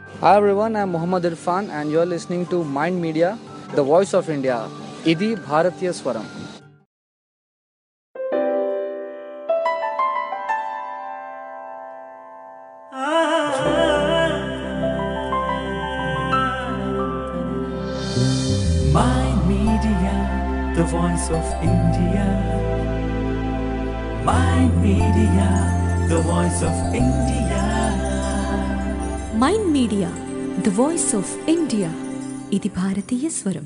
Hi everyone, I'm Muhammad Irfan and you're listening to Mind Media, the voice of India. Idi Bharatiya Swaram. Mind Media, the voice of India. Mind Media, the voice of India. Mind media the voice of India ఇది భారతీయ స్వరం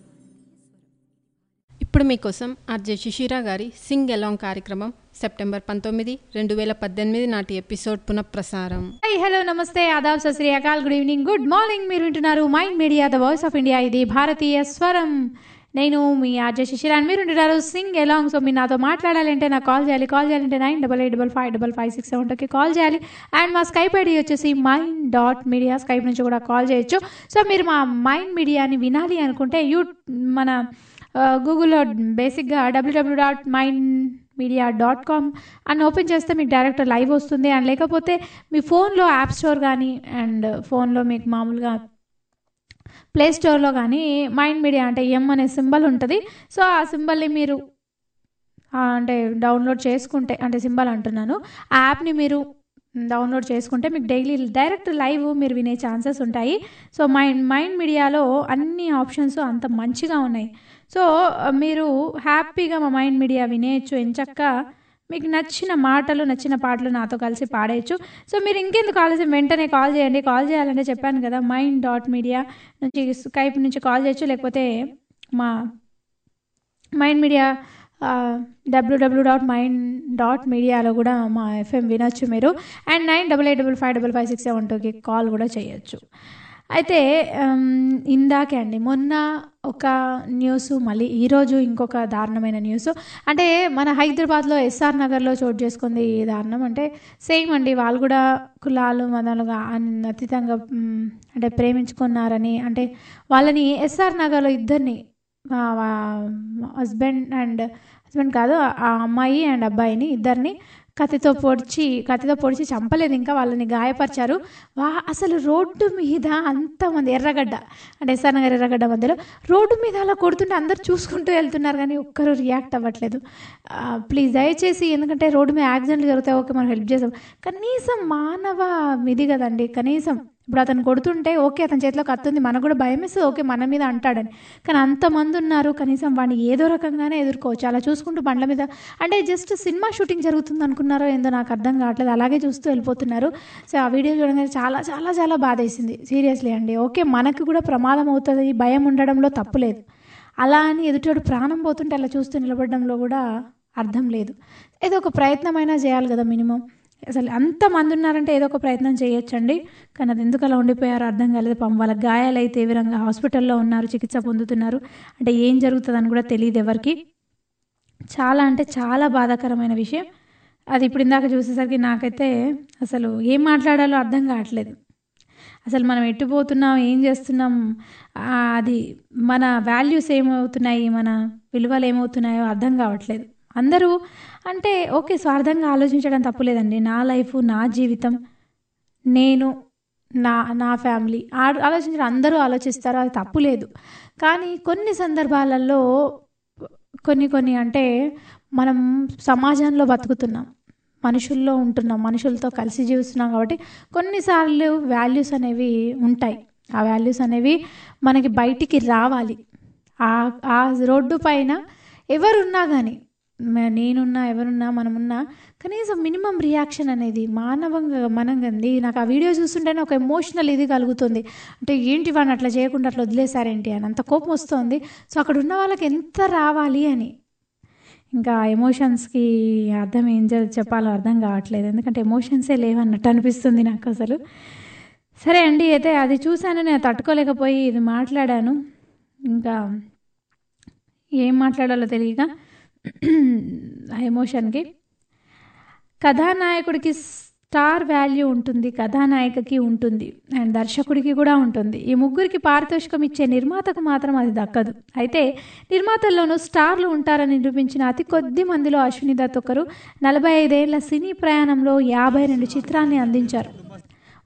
ఇప్పుడు మీకోసం RJ Shishira గారి Singh along కార్యక్రమం September పంతొమ్మిది రెండు వేల పద్దెనిమిది నాటి ఎపిసోడ్ పునఃప్రసారం హాయ్ హలో నమస్తే ఆదాబ్ సత్ శ్రీ అకాల్ గుడ్ ఈవినింగ్ గుడ్ మార్నింగ్ మీరు వింటున్నారు mind media the voice of India ఇది భారతీయ స్వరం నేను మీ ఆర్జే శిశిరాన్ మీరు వింటున్నారు సింగ్ ఎలాంగ్ సో మీరు నాతో మాట్లాడాలంటే నాకు కాల్ చేయాలి కాల్ చేయాలంటే nine double eight double five double five six seven టూకి కాల్ చేయాలి అండ్ మా స్కైప్ ఐడి వచ్చేసి మైండ్ డాట్ మీడియా స్కైప్ నుంచి కూడా కాల్ చేయొచ్చు సో మీరు మా మైండ్ మీడియాని వినాలి అనుకుంటే యూ మన గూగుల్లో బేసిక్గా W W dot Mind Media dot com అని ఓపెన్ చేస్తే మీకు డైరెక్ట్ లైవ్ వస్తుంది అండ్ లేకపోతే మీ ఫోన్లో యాప్ స్టోర్ కానీ అండ్ ఫోన్లో మీకు మామూలుగా ప్లే స్టోర్లో కానీ మైండ్ మీడియా అంటే ఎం అనే సింబల్ ఉంటుంది సో ఆ సింబల్ని మీరు ఆ, అంటే డౌన్లోడ్ చేసుకుంటే అంటే సింబల్ అంటున్నాను ఆ యాప్ని మీరు డౌన్లోడ్ చేసుకుంటే మీకు డైలీ డైరెక్ట్ లైవ్ మీరు వినే ఛాన్సెస్ ఉంటాయి సో మైండ్ మైండ్ మీడియాలో అన్ని ఆప్షన్స్ అంత మంచిగా ఉన్నాయి సో మీరు హ్యాపీగా మా మైండ్ మీడియా వినేయచ్చు ఎంచక్క మీకు నచ్చిన మాటలు నచ్చిన పాటలు నాతో కలిసి పాడేయచ్చు సో మీరు ఇంకెందుకు ఆలస్యం వెంటనే కాల్ చేయండి కాల్ చేయాలంటే చెప్పాను కదా మైండ్ డాట్ మీడియా నుంచి స్కైప్ నుంచి కాల్ చేయొచ్చు లేకపోతే మా mind media W W dot mind dot మీడియాలో కూడా మా ఎఫ్ఎం వినొచ్చు మీరు and nine double eight double five double five six seven టూకి కాల్ కూడా చేయొచ్చు అయితే ఉమ్, ఇందాకే అండి మొన్న ఒక న్యూస్ మళ్ళీ ఈరోజు ఇంకొక దారుణమైన న్యూస్ అంటే మన హైదరాబాద్లో ఎస్ఆర్ నగర్లో చోటు చేసుకుంది ఈ దారుణం అంటే సేమ్ అండి వాళ్ళు కూడా కులాలు మతాలుగా అన్- అతీతంగా ఉమ్, అంటే ప్రేమించుకున్నారని అంటే వాళ్ళని ఎస్ఆర్ నగర్లో ఇద్దరిని హస్బెండ్ అండ్ హస్బెండ్ కాదు ఆ అమ్మాయి అండ్ అబ్బాయిని ఇద్దరిని కత్తితో పొడిచి కత్తితో పొడిచి చంపలేదు ఇంకా వాళ్ళని గాయపరిచారు వా అసలు రోడ్డు మీద అంతమంది ఎర్రగడ్డ అంటే ఎస్ఆర్ నగర్ ఎర్రగడ్డ మధ్యలో రోడ్డు మీద అలా కొడుతుంటే అందరు చూసుకుంటూ వెళ్తున్నారు కానీ ఒక్కరు రియాక్ట్ అవ్వట్లేదు ప్లీజ్ దయచేసి ఎందుకంటే రోడ్డు మీద యాక్సిడెంట్లు జరుగుతాయి ఓకే మనం హెల్ప్ చేసాం కనీసం మానవ ఇది కదండి కనీసం ఇప్పుడు అతను కొడుతుంటే ఓకే అతని చేతిలో కత్తుంది మనకు కూడా భయం వేస్తుంది ఓకే మన మీద అంటాడని కానీ అంతమంది ఉన్నారు కనీసం వాడిని ఏదో రకంగానే ఎదుర్కోవచ్చు అలా చూసుకుంటూ బండ్ల మీద అంటే జస్ట్ సినిమా షూటింగ్ జరుగుతుంది అనుకున్నారో ఏందో నాకు అర్థం కావట్లేదు అలాగే చూస్తూ వెళ్ళిపోతున్నారు సో ఆ వీడియో చూడగానే చాలా చాలా చాలా బాధేసింది సీరియస్లీ అండి ఓకే మనకు కూడా ప్రమాదం అవుతుంది భయం ఉండడంలో తప్పు లేదు అలా అని ఎదుటోడు ప్రాణం పోతుంటే అలా చూస్తూ నిలబడడంలో కూడా అర్థం లేదు ఏదో ఒక ప్రయత్నమైనా చేయాలి కదా మినిమం అసలు అంతమంది ఉన్నారంటే ఏదో ఒక ప్రయత్నం చేయొచ్చండి కానీ అది ఎందుకు అలా ఉండిపోయారో అర్థం కాలేదు పాపం వాళ్ళ గాయాలైతే ఏ విధంగా హాస్పిటల్లో ఉన్నారు చికిత్స పొందుతున్నారు అంటే ఏం జరుగుతుందని కూడా తెలియదు ఎవరికి చాలా అంటే చాలా బాధాకరమైన విషయం అది ఇప్పుడు ఇందాక చూసేసరికి నాకైతే అసలు ఏం మాట్లాడాలో అర్థం కావట్లేదు అసలు మనం ఎట్టుపోతున్నాం ఏం చేస్తున్నాం ఆ, అది మన వాల్యూస్ ఏమవుతున్నాయి మన విలువలు ఏమవుతున్నాయో అర్థం కావట్లేదు అందరూ అంటే ఓకే స్వార్థంగా ఆలోచించడం తప్పులేదండి నా లైఫ్ నా జీవితం నేను నా నా ఫ్యామిలీ ఆ- ఆలోచించడం అందరూ ఆలోచిస్తారు అది తప్పులేదు కానీ కొన్ని సందర్భాలలో కొన్ని కొన్ని అంటే మనం సమాజంలో బతుకుతున్నాం మనుషుల్లో ఉంటున్నాం మనుషులతో కలిసి జీవిస్తున్నాం కాబట్టి కొన్నిసార్లు వాల్యూస్ అనేవి ఉంటాయి ఆ వాల్యూస్ అనేవి మనకి బయటికి రావాలి ఆ ఆ రోడ్డు పైన ఎవరున్నా కానీ మ- నేనున్నా ఎవరున్నా మనమున్నా కనీసం మినిమం రియాక్షన్ అనేది మానవంగా మనంగంది నాకు ఆ వీడియో చూస్తుంటేనే ఒక ఎమోషనల్ ఇది కలుగుతుంది అంటే ఏంటి వాడిని అట్లా చేయకుండా అట్లా వదిలేశారేంటి అని అంత కోపం వస్తుంది సో అక్కడ ఉన్న వాళ్ళకి ఎంత రావాలి అని ఇంకా ఎమోషన్స్కి అర్థం ఏం చె- చెప్పాలో అర్థం కావట్లేదు ఎందుకంటే ఎమోషన్సే లేవన్నట్టు అనిపిస్తుంది నాకు అసలు సరే అండి అయితే అది చూశాను నేను తట్టుకోలేకపోయి ఇది మాట్లాడాను ఇంకా ఏం మాట్లాడాలో తెలియక ఆ ఎమోషన్కి కథానాయకుడికి స్టార్ వాల్యూ ఉంటుంది కథానాయికకి ఉంటుంది అండ్ దర్శకుడికి కూడా ఉంటుంది ఈ ముగ్గురికి పారితోషికం ఇచ్చే నిర్మాతకు మాత్రం అది దక్కదు అయితే నిర్మాతల్లోనూ స్టార్లు ఉంటారని నిరూపించిన అతి కొద్ది మందిలో అశ్విని దత్ ఒకరు నలభై ఐదేళ్ల సినీ ప్రయాణంలో యాభై రెండు చిత్రాల్ని అందించారు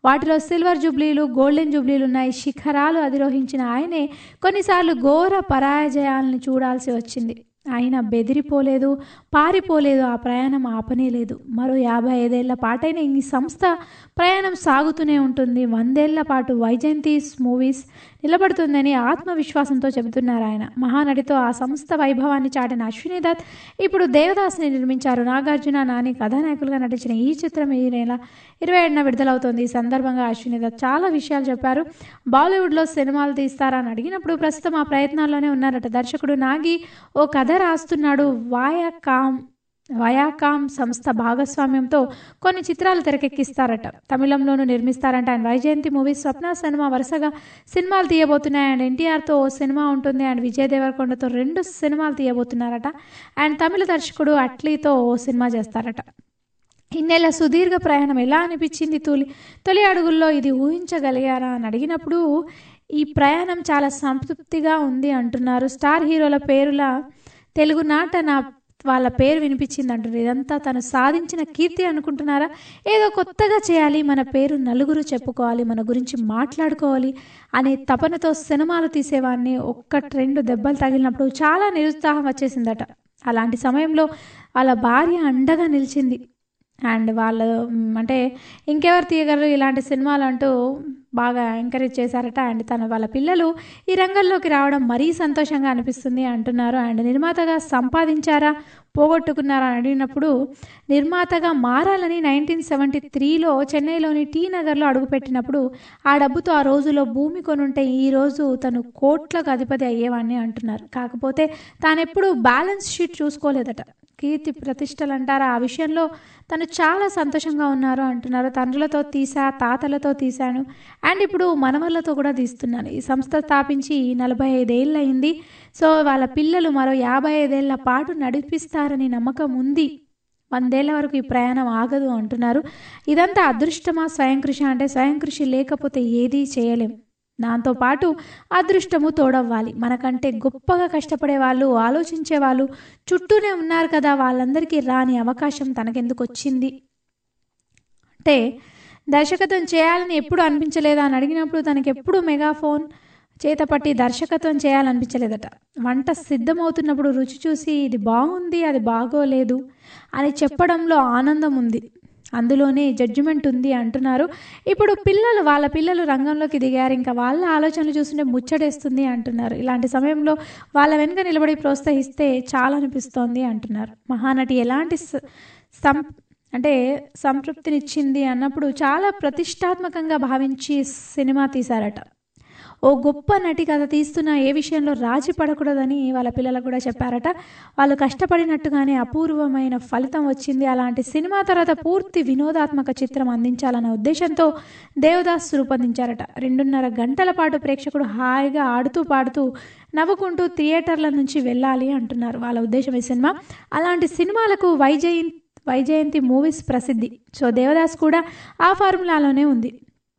వాటిలో సిల్వర్ జూబ్లీలు గోల్డెన్ జూబ్లీలు ఉన్నాయి శిఖరాలు అధిరోహించిన ఆయనే కొన్నిసార్లు ఘోర పరాజయాలను చూడాల్సి వచ్చింది ఆయన బెదిరిపోలేదు పారిపోలేదు ఆ ప్రయాణం ఆపనేలేదు మరో యాభై ఐదేళ్ల పాటైన ఈ సంస్థ ప్రయాణం సాగుతూనే ఉంటుంది వందేళ్ల పాటు వైజయంతిస్ మూవీస్ నిలబడుతుందని ఆత్మవిశ్వాసంతో చెబుతున్నారు ఆయన మహానటితో ఆ సంస్థ వైభవాన్ని చాటిన అశ్విని దత్ ఇప్పుడు దేవదాస్ని నిర్మించారు నాగార్జున నాని కథానాయకులుగా నటించిన ఈ చిత్రం ఈ నెల ఇరవై ఏడున విడుదలవుతోంది ఈ సందర్భంగా అశ్విని దత్ చాలా విషయాలు చెప్పారు బాలీవుడ్లో సినిమాలు తీస్తారా అని అడిగినప్పుడు ప్రస్తుతం ఆ ప్రయత్నాల్లోనే ఉన్నారట దర్శకుడు నాగి ఓ కథ రాస్తున్నాడు వాయకామ్ వయాకామ్ సంస్థ భాగస్వామ్యంతో కొన్ని చిత్రాలు తెరకెక్కిస్తారట తమిళంలోనూ నిర్మిస్తారంట and Vyjayanthi movies Swapna cinema వరుసగా సినిమాలు తీయబోతున్నాయి అండ్ ఎన్టీఆర్తో ఓ సినిమా ఉంటుంది అండ్ విజయ్ దేవరకొండతో రెండు సినిమాలు తీయబోతున్నారట అండ్ తమిళ దర్శకుడు అట్లీతో ఓ సినిమా చేస్తారట ఇన్నేళ్ల సుదీర్ఘ ప్రయాణం ఎలా అనిపించింది తొలి తొలి అడుగుల్లో ఇది ఊహించగలిగారా అని అడిగినప్పుడు ఈ ప్రయాణం చాలా సంతృప్తిగా ఉంది అంటున్నారు స్టార్ హీరోల పేరుల తెలుగునాట నా వాళ్ళ పేరు వినిపించింది అంటున్నారు ఇదంతా తను సాధించిన కీర్తి అనుకుంటున్నారా ఏదో కొత్తగా చేయాలి మన పేరు నలుగురు చెప్పుకోవాలి మన గురించి మాట్లాడుకోవాలి అనే తపనతో సినిమాలు తీసేవాడిని ఒక్క రెండు దెబ్బలు తగిలినప్పుడు చాలా నిరుత్సాహం వచ్చేసిందట అలాంటి సమయంలో వాళ్ళ భార్య అండగా నిలిచింది అండ్ వాళ్ళు మ్, అంటే ఇంకెవరు తీయగలరు ఇలాంటి సినిమాలు అంటూ బాగా ఎంకరేజ్ చేశారట అండ్ తన వాళ్ళ పిల్లలు ఈ రంగంలోకి రావడం మరీ సంతోషంగా అనిపిస్తుంది అంటున్నారు అండ్ నిర్మాతగా సంపాదించారా పోగొట్టుకున్నారా అని అడిగినప్పుడు నిర్మాతగా మారాలని నైన్టీన్ సెవెంటీ త్రీలో చెన్నైలోని టీ నగర్లో అడుగుపెట్టినప్పుడు ఆ డబ్బుతో ఆ రోజులో భూమి కొనుంటే ఈ రోజు తను కోట్లకు అధిపతి అయ్యేవాడిని అంటున్నారు కాకపోతే తానెప్పుడు బ్యాలెన్స్ షీట్ చూసుకోలేదట కీర్తి ప్రతిష్టలు అంటారా ఆ విషయంలో తను చాలా సంతోషంగా ఉన్నారు అంటున్నారు తండ్రులతో తీసా తాతలతో తీశాను అండ్ ఇప్పుడు మనవళ్ళతో కూడా తీస్తున్నాను ఈ సంస్థ స్థాపించి నలభై ఐదేళ్ళు అయింది సో వాళ్ళ పిల్లలు మరో యాభై ఐదేళ్ల పాటు నడిపిస్తారని నమ్మకం ఉంది వందేళ్ల వరకు ఈ ప్రయాణం ఆగదు అంటున్నారు ఇదంతా అదృష్టమా స్వయం కృషి అంటే స్వయం కృషి లేకపోతే ఏదీ చేయలేం దాంతోపాటు అదృష్టము తోడవ్వాలి మనకంటే గొప్పగా కష్టపడే వాళ్ళు ఆలోచించే వాళ్ళు చుట్టూనే ఉన్నారు కదా వాళ్ళందరికీ రాని అవకాశం తనకెందుకు వచ్చింది అంటే దర్శకత్వం చేయాలని ఎప్పుడు అనిపించలేదా అని అడిగినప్పుడు తనకి ఎప్పుడు మెగాఫోన్ చేతపట్టి దర్శకత్వం చేయాలనిపించలేదట వంట సిద్ధమవుతున్నప్పుడు రుచి చూసి ఇది బాగుంది అది బాగోలేదు అని చెప్పడంలో ఆనందం ఉంది అందులోనే జడ్జిమెంట్ ఉంది అంటున్నారు ఇప్పుడు పిల్లలు వాళ్ళ పిల్లలు రంగంలోకి దిగారు ఇంకా వాళ్ళ ఆలోచనలు చూస్తుంటే ముచ్చటేస్తుంది అంటున్నారు ఇలాంటి సమయంలో వాళ్ళ వెనుక నిలబడి ప్రోత్సహిస్తే చాలా అనిపిస్తోంది అంటున్నారు మహానటి ఎలాంటి స- సం అంటే సంతృప్తినిచ్చింది అన్నప్పుడు చాలా ప్రతిష్టాత్మకంగా భావించి సినిమా తీశారట ఓ గొప్ప నటి కథ తీస్తున్న ఏ విషయంలో రాజీ పడకూడదని వాళ్ళ పిల్లలకు కూడా చెప్పారట వాళ్ళు కష్టపడినట్టుగానే అపూర్వమైన ఫలితం వచ్చింది అలాంటి సినిమా తర్వాత పూర్తి వినోదాత్మక చిత్రం అందించాలన్న ఉద్దేశంతో దేవదాస్ రూపొందించారట రెండున్నర గంటల పాటు ప్రేక్షకుడు హాయిగా ఆడుతూ పాడుతూ నవ్వుకుంటూ థియేటర్ల నుంచి వెళ్ళాలి అంటున్నారు వాళ్ళ ఉద్దేశం ఈ సినిమా అలాంటి సినిమాలకు వైజయంతి వైజయంతి మూవీస్ ప్రసిద్ధి సో దేవదాస్ కూడా ఆ ఫార్ములాలోనే ఉంది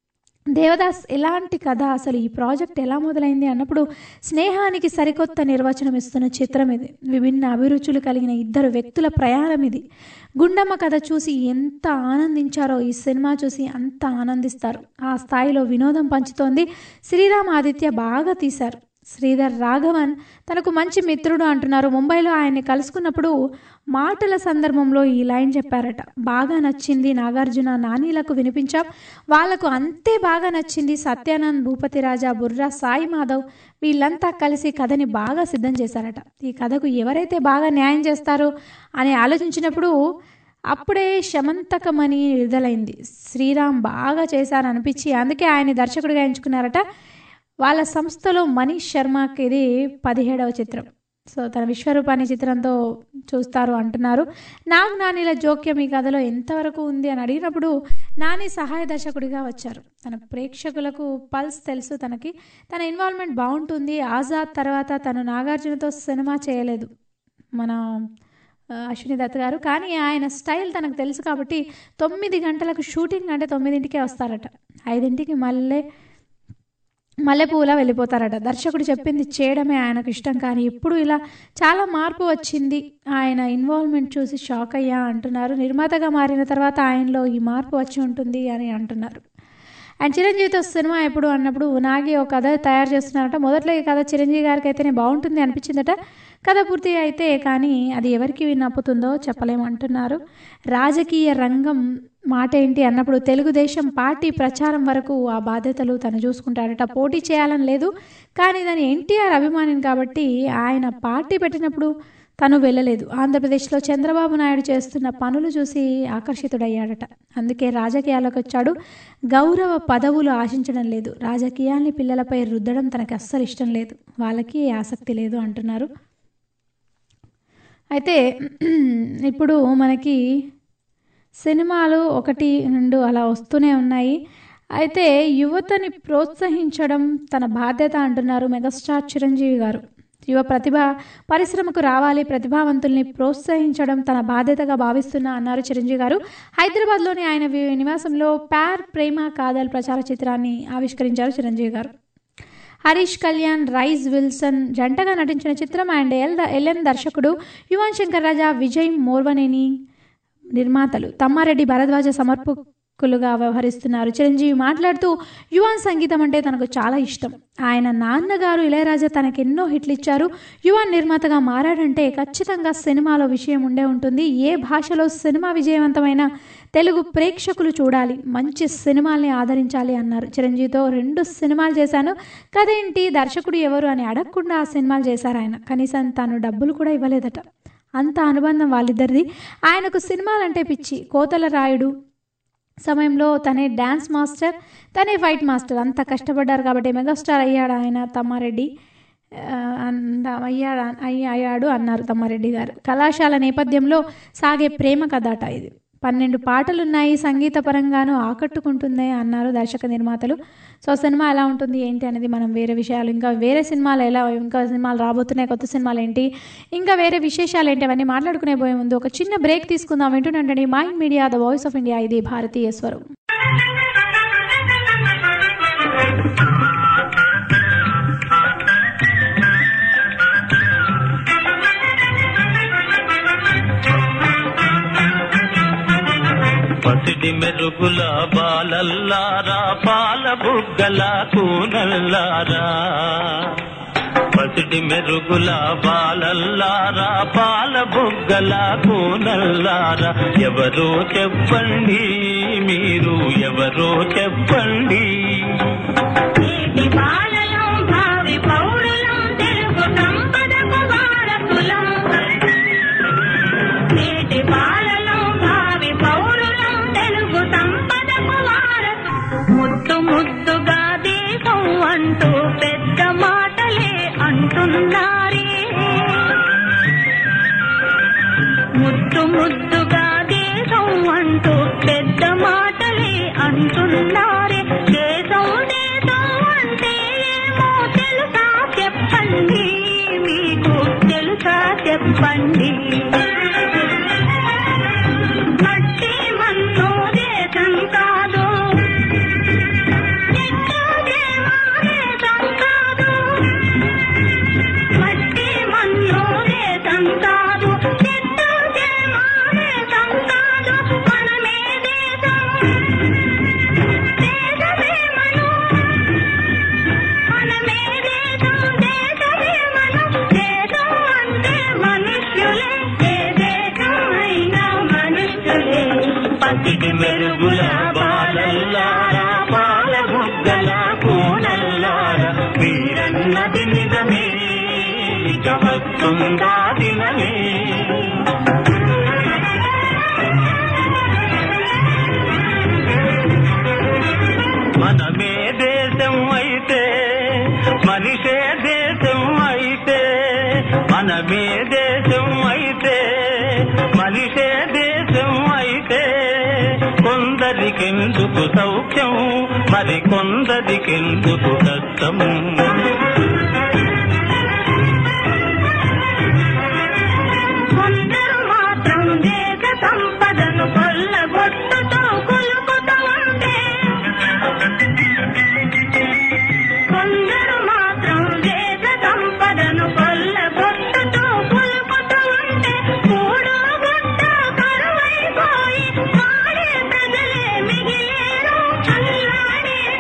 దేవదాస్ ఎలాంటి కథ అసలు ఈ ప్రాజెక్ట్ ఎలా మొదలైంది అన్నప్పుడు స్నేహానికి సరికొత్త నిర్వచనం ఇస్తున్న చిత్రం ఇది విభిన్న అభిరుచులు కలిగిన ఇద్దరు వ్యక్తుల ప్రయాణం ఇది గుండమ్మ కథ చూసి ఎంత ఆనందించారో ఈ సినిమా చూసి అంత ఆనందిస్తారు ఆ స్థాయిలో వినోదం పంచుతోంది శ్రీరామ్ ఆదిత్య బాగా తీశారు శ్రీధర్ రాఘవన్ తనకు మంచి మిత్రుడు అంటున్నారు ముంబైలో ఆయన్ని కలుసుకున్నప్పుడు మాటల సందర్భంలో ఈ లైన్ చెప్పారట బాగా నచ్చింది నాగార్జున నానీలకు వినిపించాం వాళ్లకు అంతే బాగా నచ్చింది సత్యానంద్ భూపతి రాజా బుర్రా సాయి మాధవ్ వీళ్ళంతా కలిసి కథని బాగా సిద్ధం చేశారట ఈ కథకు ఎవరైతే బాగా న్యాయం చేస్తారో అని ఆలోచించినప్పుడు అప్పుడే శమంతకమని విడుదలైంది శ్రీరామ్ బాగా చేశారనిపించి అందుకే ఆయన దర్శకుడిగా ఎంచుకున్నారట వాళ్ళ సంస్థలో మనీష్ శర్మకి ఇది పదిహేడవ చిత్రం సో తన విశ్వరూపాన్ని చిత్రంతో చూస్తారు అంటున్నారు నాగ్ నానిల జోక్యం ఈ కథలో ఎంతవరకు ఉంది అని అడిగినప్పుడు నాని సహాయ దర్శకుడిగా వచ్చారు తన ప్రేక్షకులకు పల్స్ తెలుసు తనకి తన ఇన్వాల్వ్మెంట్ బాగుంటుంది ఆజాద్ తర్వాత తను నాగార్జునతో సినిమా చేయలేదు మన ఆ, అశ్విని దత్ గారు కానీ ఆయన స్టైల్ తనకు తెలుసు కాబట్టి తొమ్మిది గంటలకు షూటింగ్ అంటే తొమ్మిదింటికే వస్తారట ఐదింటికి మళ్ళీ మల్లెపూలా వెళ్ళిపోతారట దర్శకుడు చెప్పింది చేయడమే ఆయనకు ఇష్టం కానీ ఇప్పుడు ఇలా చాలా మార్పు వచ్చింది ఆయన ఇన్వాల్వ్మెంట్ చూసి షాక్ అయ్యా అంటున్నారు నిర్మాతగా మారిన తర్వాత ఆయనలో ఈ మార్పు వచ్చి ఉంటుంది అని అంటున్నారు అండ్ చిరంజీవితో సినిమా ఎప్పుడు అన్నప్పుడు నాగి ఒక కథ తయారు చేస్తున్నారట మొదట్లో ఈ కథ చిరంజీవి గారికి అయితేనే బాగుంటుంది అనిపించిందట కథ పూర్తి అయితే కానీ అది ఎవరికి నప్పుతుందో చెప్పలేమంటున్నారు రాజకీయ రంగం మాట ఏంటి అన్నప్పుడు తెలుగుదేశం పార్టీ ప్రచారం వరకు ఆ బాధ్యతలు తను చూసుకుంటాడట పోటీ చేయాలని లేదు కానీ దాని ఎన్టీఆర్ అభిమానిని కాబట్టి ఆయన పార్టీ పెట్టినప్పుడు తను వెళ్ళలేదు ఆంధ్రప్రదేశ్లో చంద్రబాబు నాయుడు చేస్తున్న పనులు చూసి ఆకర్షితుడయ్యాడట అందుకే రాజకీయాలకు వచ్చాడు గౌరవ పదవులు ఆశించడం లేదు రాజకీయాల్ని పిల్లలపై రుద్దడం తనకి అస్సలు ఇష్టం లేదు వాళ్ళకి ఆసక్తి లేదు అంటున్నారు అయితే ఇప్పుడు మనకి సినిమాలు ఒకటి రెండు అలా వస్తూనే ఉన్నాయి అయితే యువతని ప్రోత్సహించడం తన బాధ్యత అంటున్నారు మెగాస్టార్ చిరంజీవి గారు యువ ప్రతిభ పరిశ్రమకు రావాలి ప్రతిభావంతుల్ని ప్రోత్సహించడం తన బాధ్యతగా భావిస్తున్నా అన్నారు చిరంజీవి గారు హైదరాబాద్లోని ఆయన వి- నివాసంలో ప్యార్ ప్రేమ కాదల్ ప్రచార చిత్రాన్ని ఆవిష్కరించారు చిరంజీవి గారు హరీష్ కళ్యాణ్ రైజ్ విల్సన్ జంటగా నటించిన చిత్రం అండ్ ఎల్ ఎల్ఎన్ దర్శకుడు యువన్ శంకర్ రాజా విజయ్ మోర్వనేని నిర్మాతలు తమ్మారెడ్డి భరద్వాజ సమర్పకులుగా వ్యవహరిస్తున్నారు చిరంజీవి మాట్లాడుతూ యువాన్ సంగీతం అంటే తనకు చాలా ఇష్టం ఆయన నాన్నగారు ఇళయరాజా తనకెన్నో హిట్లు ఇచ్చారు యువాన్ నిర్మాతగా మారాడంటే ఖచ్చితంగా సినిమాలో విషయం ఉండే ఉంటుంది ఏ భాషలో సినిమా విజయవంతమైన తెలుగు ప్రేక్షకులు చూడాలి మంచి సినిమాల్ని ఆదరించాలి అన్నారు చిరంజీవితో రెండు సినిమాలు చేశాను కదేంటి దర్శకుడు ఎవరు అని అడగకుండా ఆ సినిమాలు చేశారు ఆయన కనీసం తాను డబ్బులు కూడా ఇవ్వలేదట అంత అనుబంధం వాళ్ళిద్దరిది ఆయనకు సినిమాలంటే పిచ్చి కోతల రాయుడు సమయంలో తనే డ్యాన్స్ మాస్టర్ తనే ఫైట్ మాస్టర్ అంత కష్టపడ్డారు కాబట్టి మెగాస్టార్ అయ్యాడు ఆయన తమ్మారెడ్డి ఆ, అంద- అయ్యాడు అయ్య- అయ్యాడు అన్నారు తమ్మారెడ్డి గారు కళాశాల నేపథ్యంలో సాగే ప్రేమ కథాట ఇది పన్నెండు పాటలున్నాయి సంగీత పరంగాను ఆకట్టుకుంటుంది అన్నారు దర్శక నిర్మాతలు సో సినిమా ఎలా ఉంటుంది ఏంటి అనేది మనం వేరే విషయాలు ఇంకా వేరే సినిమాలు ఎలా ఇంకా సినిమాలు రాబోతున్నాయి కొత్త సినిమాలు ఏంటి ఇంకా వేరే విశేషాలు ఏంటి అవన్నీ మాట్లాడుకునే పోయే ముందు ఒక చిన్న బ్రేక్ తీసుకుందాం వింటుండండి mind media the voice of India ఇది భారతీయ స్వరం పసిడి మెరుగుల బాలల్లారా పాల బుగ్గల కూనల్లారా పసిడి మెరుగుల బాలల్లారా పాల బుగ్గల కూనల్లారా ఎవరో చెప్పండి మీరు ఎవరో చెప్పండి నీటి బాలలం భావి పౌరులం తెలుగు సంపదకు వారసులం నీటి బాలలం భావి పౌరులం తెలుగు సంపదకు వారసులం ముద్దు ముద్దుగా దేశం అంటూ పెద్ద మాటలే అంటున్నారే ముద్దు ముద్దుగా దేశం అంటూ పెద్ద మాటలే అంటున్నారే దేశం దేశం అంటే ఏమో తెలుసా చెప్పండి మీకు తెలుసా చెప్పండి మట్టి మన్ను దేశం కాదు చెట్టు చేమ దేశం కాదు మట్టి మన్ను దేశం కాదు చెట్టు చేమ దేశం కాదు మనమే దేశం దేశమే మనం మనమే దేశం దేశమే మనం దేశం అంటే మనుష్యులే ఏ దేశం అయినా మనుష్యులే పసిడి మెరుగుల బాలల్లారా పాల బుగ్గల కూనల్లారా మీరన్నది నిజమే ఇక వస్తుందా దినమే మనమే దేశం అయితే మనిషే దేశం అయితే మనమే దేశం అయితే మనిషే దేశం అయితే కొందరికెందుకు సౌఖ్యం మరి కొందరికెందుకు కష్టం కొందరు మాత్రం దేశ సంపదను కొల్లగొట్టుతో కులుకుతూ ఉంటే కొందరు మాత్రం దేశ సంపదను కొల్లగొట్టుతో కులుకుతూ ఉంటే కూడు గుట్ట కరువైపోయి వాడే ప్రజలే మిగిలేరు అల్లాడే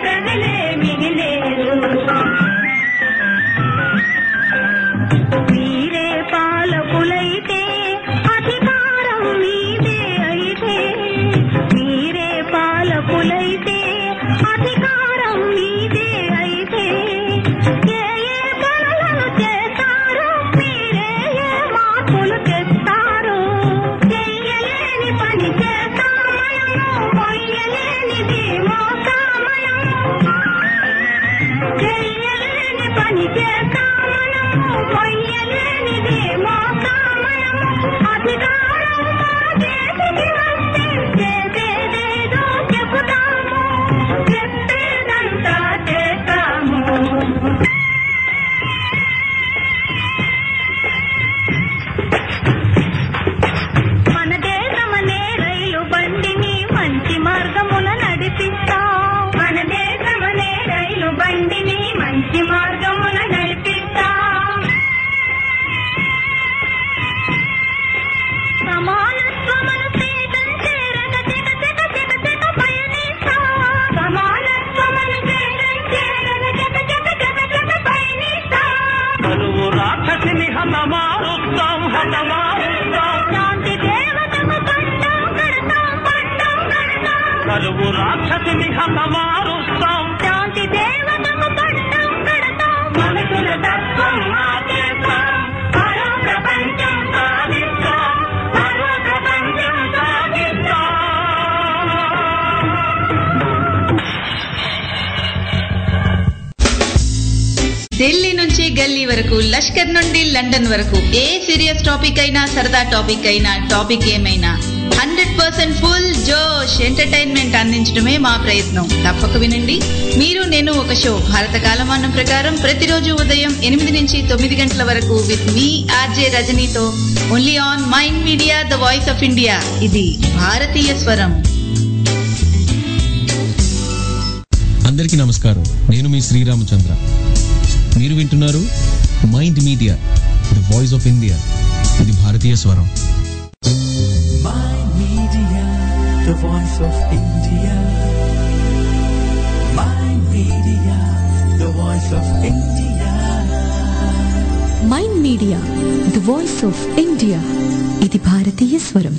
హతమారుస్తాం శాంతి దేవతకు పట్టం కడతాం మనుషుల తత్వం ఆపేస్తాం మరో ప్రపంచం సాధిస్తాం మరో ప్రపంచం సాధిస్తాం ఢిల్లీ నుంచి గల్లీ వరకు లష్కర్ నుండి లండన్ వరకు ఏ సీరియస్ టాపిక్ అయినా సరదా టాపిక్ అయినా టాపిక్ ఏమైనా హండ్రెడ్ పర్సెంట్ ఫుల్ జోష్ ఎంటర్టైన్మెంట్ అందించడమే మా ప్రయత్నం తప్పక వినండి మీరు నేను ఒక షో భారత కాలమానం ప్రకారం ప్రతిరోజు ఉదయం ఎనిమిది నుంచి తొమ్మిది గంటల వరకు విత్ మీ ఆర్జే రజనీతో only on mind media the voice of India ఇది భారతీయ స్వరం అందరికీ నమస్కారం నేను మీ శ్రీరామచంద్ర మీరు వింటున్నారు mind media the voice of India ఇది భారతీయ స్వరం Mind Media, the voice of India. Mind Media, the voice of India. Mind media the voice of India ఇది భారతీయ స్వరం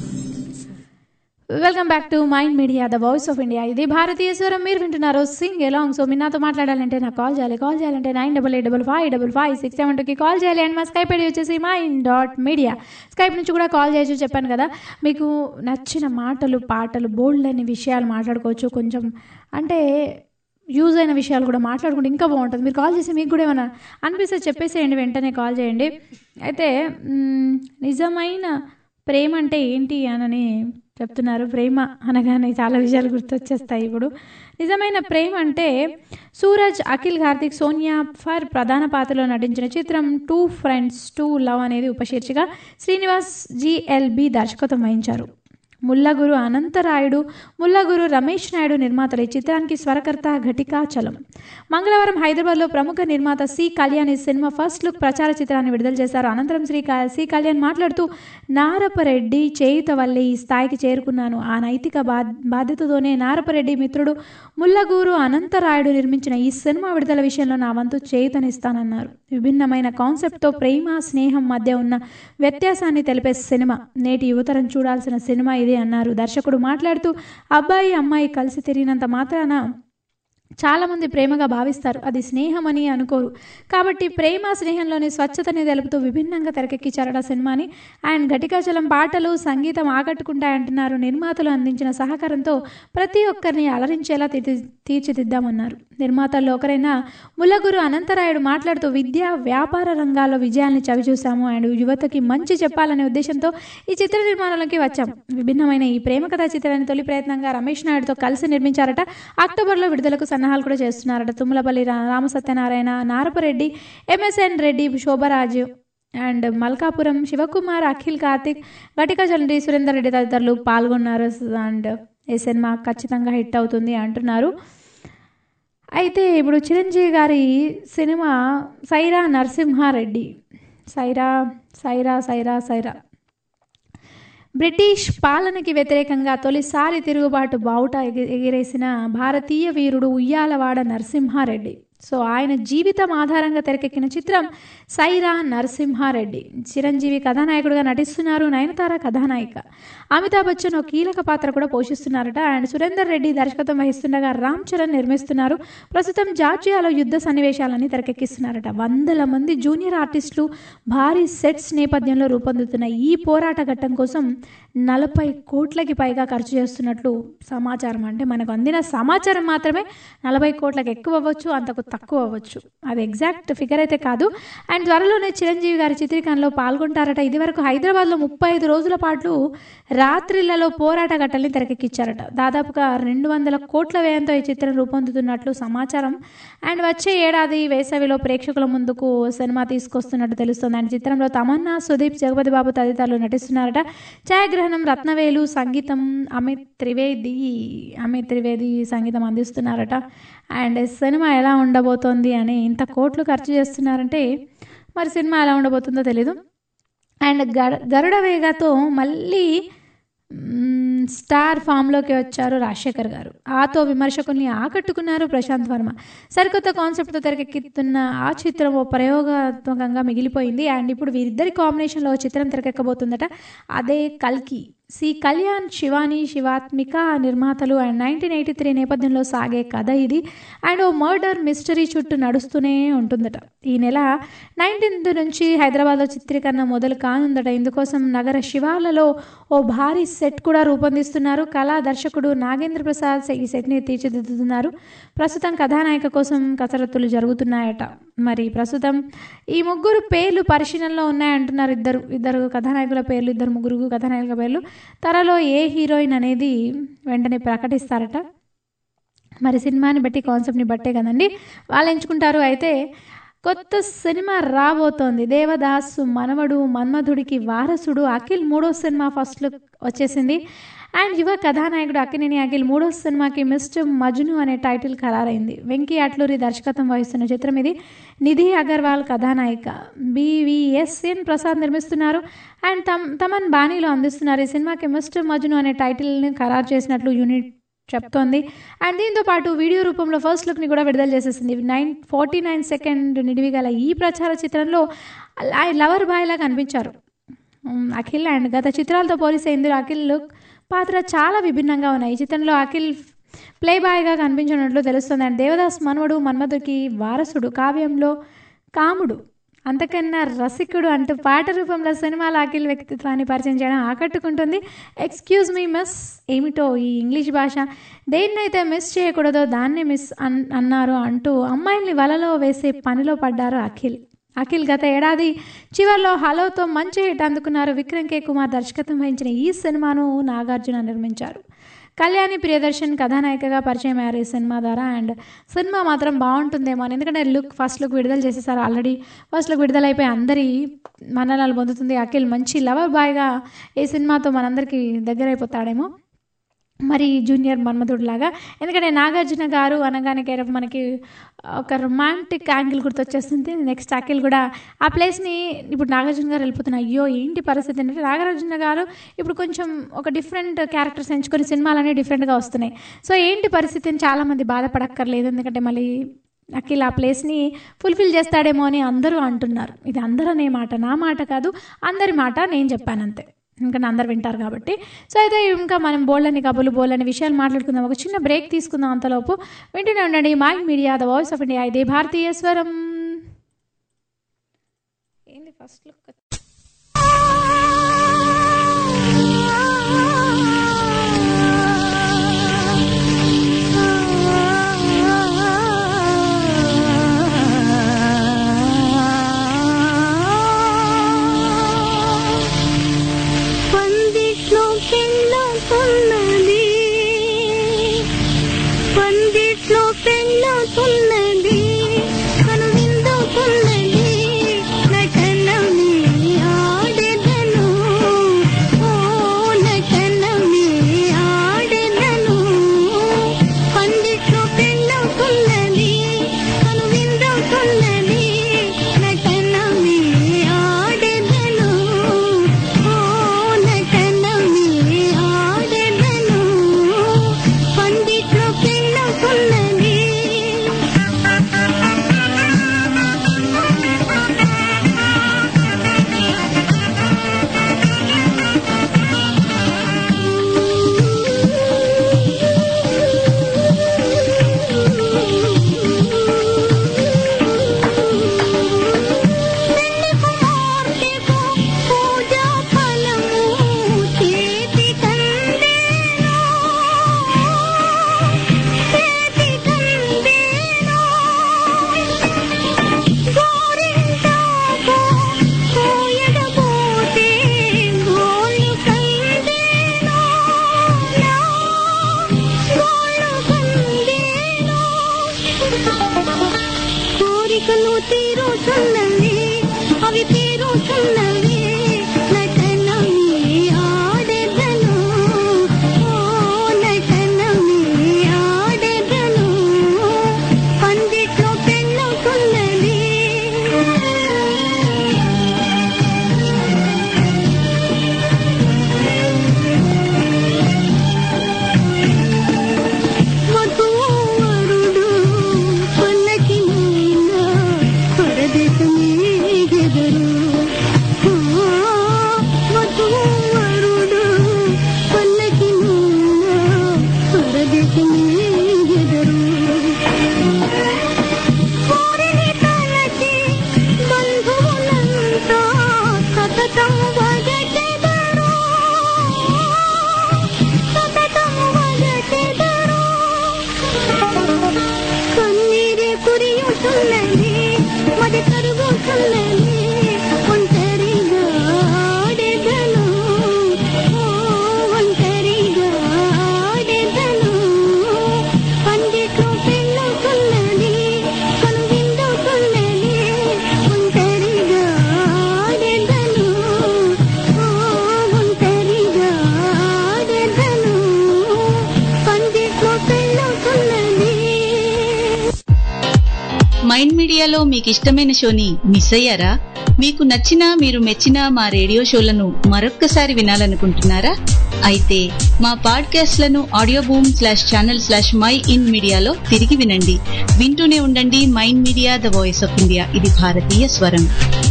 welcome back to mind media the voice of India ఇది భారతీయ స్వరం మీరు వింటున్నారు సింగ్ ఎలాంగ్ సో మీరు నాతో మాట్లాడాలంటే నాకు కాల్ చేయాలి కాల్ చేయాలంటే nine double eight double five double five six seven టూకి కాల్ చేయాలి అండ్ మా స్కైప్ ఐడి వచ్చేసి మైండ్ డాట్ మీడియా స్కైప్ నుంచి కూడా కాల్ చేయొచ్చు చెప్పాను కదా మీకు నచ్చిన మాటలు పాటలు బోల్డ్ అనే విషయాలు మాట్లాడుకోవచ్చు కొంచెం అంటే యూజ్ అయిన విషయాలు కూడా మాట్లాడుకుంటే ఇంకా బాగుంటుంది మీరు కాల్ చేసి మీకు కూడా ఏమైనా అనిపిస్తే చెప్పేసేయండి వెంటనే కాల్ చేయండి అయితే మ్, నిజమైన ప్రేమ అంటే ఏంటి అనని చెప్తున్నారు ప్రేమ అనగానే చాలా విషయాలు గుర్తొచ్చేస్తాయి ఇప్పుడు నిజమైన ప్రేమ అంటే సూరజ్ అఖిల్ కార్తిక్ సోనియా ఫర్ ప్రధాన పాత్రలో నటించిన చిత్రం టూ ఫ్రెండ్స్ టూ లవ్ అనేది ఉపశీర్షిక శ్రీనివాస్ జిఎల్బి దర్శకత్వం వహించారు ముల్లగురు అనంతరాయుడు ముల్లగురు రమేష్ నాయుడు నిర్మాతలు ఈ చిత్రానికి స్వరకర్త ఘటికాచలం మంగళవారం హైదరాబాద్లో ప్రముఖ నిర్మాత సి కళ్యాణ్ ఈ సినిమా ఫస్ట్ లుక్ ప్రచార చిత్రాన్ని విడుదల చేశారు అనంతరం శ్రీ క- సి కళ్యాణ్ మాట్లాడుతూ నారపరెడ్డి చేయుత వల్లే ఈ స్థాయికి చేరుకున్నాను ఆ నైతిక బా బాధ్యతతోనే నారపరెడ్డి మిత్రుడు ముల్లగూరు అనంతరాయుడు నిర్మించిన ఈ సినిమా విడుదల విషయంలో నా వంతు చేయుతనిస్తానన్నారు విభిన్నమైన కాన్సెప్ట్తో ప్రేమ స్నేహం మధ్య ఉన్న వ్యత్యాసాన్ని తెలిపే సినిమా నేటి యువతరం చూడాల్సిన సినిమా ఇదే అన్నారు దర్శకుడు మాట్లాడుతూ అబ్బాయి అమ్మాయి కలిసి తిరిగినంత మాత్రాన చాలామంది ప్రేమగా భావిస్తారు అది స్నేహమని అనుకోరు కాబట్టి ప్రేమ స్నేహంలోని స్వచ్ఛతని తెలుపుతూ విభిన్నంగా తెరకెక్కించారట సినిమాని అండ్ ఘటికాచలం పాటలు సంగీతం ఆకట్టుకుంటాయంటున్నారు నిర్మాతలు అందించిన సహకారంతో ప్రతి ఒక్కరిని అలరించేలా తీర్చి తీర్చిదిద్దామన్నారు నిర్మాతల్లో ఒకరైన ముల్లగురు అనంతరాయుడు మాట్లాడుతూ విద్య వ్యాపార రంగాల్లో విజయాల్ని చవిచూశాము అండ్ యువతకి మంచి చెప్పాలనే ఉద్దేశంతో ఈ చిత్ర నిర్మాణంలోకి వచ్చాం విభిన్నమైన ఈ ప్రేమ కథా చిత్రాన్ని తొలి ప్రయత్నంగా రమేష్ నాయుడుతో కలిసి నిర్మించారట అక్టోబర్లో విడుదలకు సన్నాహాలు కూడా చేస్తున్నారట తుమ్మలపల్లి రా- రామసత్యనారాయణ నారపరెడ్డి ఎంఎస్ఎన్ రెడ్డి శోభరాజు అండ్ మల్కాపురం శివకుమార్ అఖిల్ కార్తిక్ ఘటిక చంద్రి సురేందర్ రెడ్డి తదితరులు పాల్గొన్నారు అండ్ ఈ సినిమా ఖచ్చితంగా హిట్ అవుతుంది అంటున్నారు అయితే ఇప్పుడు చిరంజీవి గారి సినిమా సైరా నరసింహారెడ్డి సైరా సైరా సైరా సైరా బ్రిటిష్ పాలనకి వ్యతిరేకంగా తొలిసారి తిరుగుబాటు బావుట ఎగి- ఎగిరేసిన భారతీయ వీరుడు ఉయ్యాలవాడ నరసింహారెడ్డి సో ఆయన జీవితం ఆధారంగా తెరకెక్కిన చిత్రం సైరా నరసింహారెడ్డి చిరంజీవి కథానాయకుడిగా నటిస్తున్నారు నయనతార కథానాయిక అమితాబ్ బచ్చన్ ఒక కీలక పాత్ర కూడా పోషిస్తున్నారట అండ్ సురేందర్ రెడ్డి దర్శకత్వం వహిస్తుండగా రామ్ చరణ్ నిర్మిస్తున్నారు ప్రస్తుతం జార్జియాలో యుద్ధ సన్నివేశాలన్నీ తెరకెక్కిస్తున్నారట వందల మంది జూనియర్ ఆర్టిస్టులు భారీ సెట్స్ నేపథ్యంలో రూపొందుతున్న ఈ పోరాట ఘట్టం కోసం నలభై కోట్లకి పైగా ఖర్చు చేస్తున్నట్లు సమాచారం అంటే మనకు అందిన సమాచారం మాత్రమే నలభై కోట్లకు ఎక్కువ అవ్వచ్చు అంతకు తక్కువ అవ్వచ్చు అది ఎగ్జాక్ట్ ఫిగర్ అయితే కాదు అండ్ త్వరలోనే చిరంజీవి గారి చిత్రీకరణలో పాల్గొంటారట ఇదివరకు హైదరాబాద్లో ముప్పై ఐదు రోజుల పాటు రాత్రిళ్లలో పోరాట ఘట్టల్ని తెరకెక్కించారట దాదాపుగా రెండు వందల కోట్ల వ్యయంతో ఈ చిత్రం రూపొందుతున్నట్లు సమాచారం అండ్ వచ్చే ఏడాది వేసవిలో ప్రేక్షకుల ముందుకు సినిమా తీసుకొస్తున్నట్టు తెలుస్తుంది అండ్ చిత్రంలో తమన్నా సుదీప్ జగపతి బాబు తదితరులు నటిస్తున్నారట ఛాయాగ్రహణం రత్నవేలు సంగీతం అమిత్ త్రివేది అమిత్ త్రివేది సంగీతం అందిస్తున్నారట అండ్ సినిమా ఎలా ఉండబోతోంది అని ఇంత కోట్లు ఖర్చు చేస్తున్నారంటే మరి సినిమా ఎలా ఉండబోతుందో తెలీదు అండ్ గర గరుడ వేగతో మళ్ళీ మ్మ్, స్టార్ ఫామ్లోకి వచ్చారు రాజశేఖర్ గారు ఆతో విమర్శకుల్ని ఆకట్టుకున్నారు ప్రశాంత్ వర్మ సరికొత్త కాన్సెప్ట్తో తెరకెక్కుతున్న ఆ చిత్రం ఓ ప్రయోగాత్మకంగా మిగిలిపోయింది అండ్ ఇప్పుడు వీరిద్దరి కాంబినేషన్లో ఓ చిత్రం తెరకెక్కబోతుందట అదే కల్కి సి కళ్యాణ్ శివాని శివాత్మిక నిర్మాతలు అండ్ నైన్టీన్ ఎయిటీ త్రీ నేపథ్యంలో సాగే కథ ఇది అండ్ ఓ మర్డర్ మిస్టరీ చుట్టూ నడుస్తూనే ఉంటుందట ఈ నెల నైన్టీన్త్ నుంచి హైదరాబాద్లో చిత్రీకరణ మొదలు కానుందట ఇందుకోసం నగర శివార్లలో ఓ భారీ సెట్ కూడా రూపొందిస్తున్నారు కళా దర్శకుడు నాగేంద్ర ప్రసాద్ ఈ సెట్ని తీర్చిదిద్దుతున్నారు ప్రస్తుతం కథానాయిక కోసం కసరత్తులు జరుగుతున్నాయట మరి ప్రస్తుతం ఈ ముగ్గురు పేర్లు పరిశీలనలో ఉన్నాయంటున్నారు ఇద్దరు ఇద్దరు కథానాయకుల పేర్లు ఇద్దరు ముగ్గురు కథానాయకుల పేర్లు త్వరలో ఏ హీరోయిన్ అనేది వెంటనే ప్రకటిస్తారట మరి సినిమాని బట్టి కాన్సెప్ట్ని బట్టే కదండి వాళ్ళు ఎంచుకుంటారు అయితే కొత్త సినిమా రాబోతోంది దేవదాసు మనవడు మన్మధుడికి వారసుడు అఖిల్ మూడో సినిమా ఫస్ట్ లుక్ వచ్చేసింది అండ్ యువ కథానాయకుడు అక్కినేని అఖిల్ మూడో సినిమాకి మిస్టర్ మజ్ను అనే టైటిల్ ఖరారైంది వెంకీ అట్లూరి దర్శకత్వం వహిస్తున్న చిత్రం ఇది నిధి అగర్వాల్ కథానాయిక బీవీఎస్ఎన్ ప్రసాద్ నిర్మిస్తున్నారు అండ్ తమ్ తమన్ బాణీలో అందిస్తున్నారు ఈ సినిమాకి మిస్టర్ మజ్ను అనే టైటిల్ని ఖరారు చేసినట్లు యూనిట్ చెప్తోంది అండ్ దీంతో పాటు వీడియో రూపంలో ఫస్ట్ లుక్ని కూడా విడుదల చేసేసింది నైన్ ఫార్టీ నైన్ సెకండ్ నిడివి గల ఈ ప్రచార చిత్రంలో లవర్ బాయ్ లాగా కనిపించారు ఉమ్, అఖిల్ అండ్ గత చిత్రాలతో పోలిస్తే ఇందులో అఖిల్ లుక్ పాత్ర చాలా విభిన్నంగా ఉన్నాయి ఈ చిత్రంలో అఖిల్ ప్లే బాయ్గా కనిపించినట్లు తెలుస్తుంది అండ్ దేవదాస్ మనవడు మన్మధుడికి వారసుడు కావ్యంలో కాముడు అంతకన్నా రసికుడు అంటూ పాట రూపంలో సినిమాలో అఖిల్ వ్యక్తిత్వాన్ని పరిచయం చేయడం ఆకట్టుకుంటుంది ఎక్స్క్యూజ్ మీ మిస్ ఏమిటో ఈ ఇంగ్లీష్ భాష దేన్నైతే మిస్ చేయకూడదో దాన్నే మిస్ అన్ అన్నారు అంటూ అమ్మాయిల్ని వలలో వేసే పనిలో పడ్డారు అఖిల్ అఖిల్ గత ఏడాది చివరిలో హలోతో మంచి హిట్ అందుకున్నారు విక్రమ్ కే కుమార్ దర్శకత్వం వహించిన ఈ సినిమాను నాగార్జున నిర్మించారు కళ్యాణి ప్రియదర్శన్ కథానాయికగా పరిచయం అయ్యారు ఈ సినిమా ద్వారా అండ్ సినిమా మాత్రం బాగుంటుందేమో అని ఎందుకంటే లుక్ ఫస్ట్ లుక్ విడుదల చేసేసారు ఆల్రెడీ ఫస్ట్ లుక్ విడుదలైపోయి అందరి మన్ననాలు పొందుతుంది అఖిల్ మంచి లవర్ బాయ్గా ఈ సినిమాతో మనందరికీ దగ్గరైపోతాడేమో మరి జూనియర్ మన్మధుడు లాగా ఎందుకంటే నాగార్జున గారు అనగానే కేరఫ్ మనకి ఒక రొమాంటిక్ యాంగిల్ గుర్తొచ్చేస్తుంది నెక్స్ట్ అఖిల్ కూడా ఆ ప్లేస్ని ఇప్పుడు నాగార్జున గారు వెళ్ళిపోతున్నారు అయ్యో ఏంటి పరిస్థితి అంటే నాగార్జున గారు ఇప్పుడు కొంచెం ఒక డిఫరెంట్ క్యారెక్టర్స్ ఎంచుకొని సినిమాలన్నీ డిఫరెంట్గా వస్తున్నాయి సో ఏంటి పరిస్థితిని చాలామంది బాధపడక్కర్లేదు ఎందుకంటే మళ్ళీ అఖిల్ ఆ ప్లేస్ని ఫుల్ఫిల్ చేస్తాడేమో అని అందరూ అంటున్నారు ఇది అందరూ అనే మాట నా మాట కాదు అందరి మాట నేను చెప్పాను అంతే ఇంకా అందరు వింటారు కాబట్టి సో అయితే ఇంకా మనం బోల్డని కబులు బోల్డని విషయాలు మాట్లాడుకుందాం ఒక చిన్న బ్రేక్ తీసుకుందాం అంతలోపు వింటూనే ఉండండి my media the voice of India ఇది భారతీయ స్వరం ఏంది ఫస్ట్ లుక్ పందిట్లో పెళ్ళవుతున్నది పందిట్లో పెళ్ళవుతున్నది కనువిందవుతున్నది నటనమే ఆడెదను ఓ నటనమే ఆడెదను పందిట్లో పెళ్ళవుతున్నది కనువిందవుతున్నది నటనమే ఆడెదను ఓ నటనమే ఆడెదను పందిట్లో పెళ్ళవుతున్నది పెళ్లి కుమార్తెకు పూజా ఫలము చేతి కందేనా చేతి కందేనా గోరింటాకు కోయడబోతే గోళ్ళు కందేనా నా గోళ్ళు కందేనా కోరికలు తీరుతున్నవి అవి తీరుతున్నవి నటనమే ఆడెదను ఓ నటనమే ఆడెదను పందిట్లో పెళ్ళవుతున్నది వధూవరుడు పల్లకి మీద పరదేశమే తిరుగుతున్నది మది తరుగుతున్నది ఒంటరిగా ఆడెదను ఓ ఒంటరిగా ఆడెదను పందిట్లో పెళ్ళవుతున్నది కను విందుతున్నది ఒంటరిగా ఆడెదను ఓ ఒంటరిగా ఆడెదను పందిట్లో పెళ్ళవుతున్నది మైండ్ మీడియాలో మీకు ఇష్టమైన షోని మిస్ అయ్యారా మీకు నచ్చిన మీరు మెచ్చిన మా రేడియో షోలను మరొక్కసారి వినాలనుకుంటున్నారా అయితే మా పాడ్కాస్ట్లను audio boom slash channel slash my in మీడియాలో తిరిగి వినండి వింటూనే ఉండండి mind media the voice of India ఇది భారతీయ స్వరం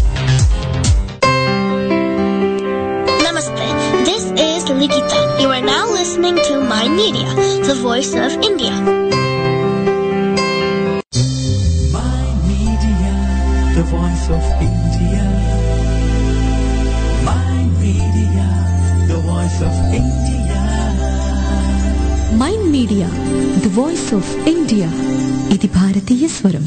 Namaste. This is Likita. You are now listening to Mind Media, the voice of India. Mind Media, the voice of India. Mind Media, the voice of India. Mind media the voice of India ఇది భారతీయ స్వరం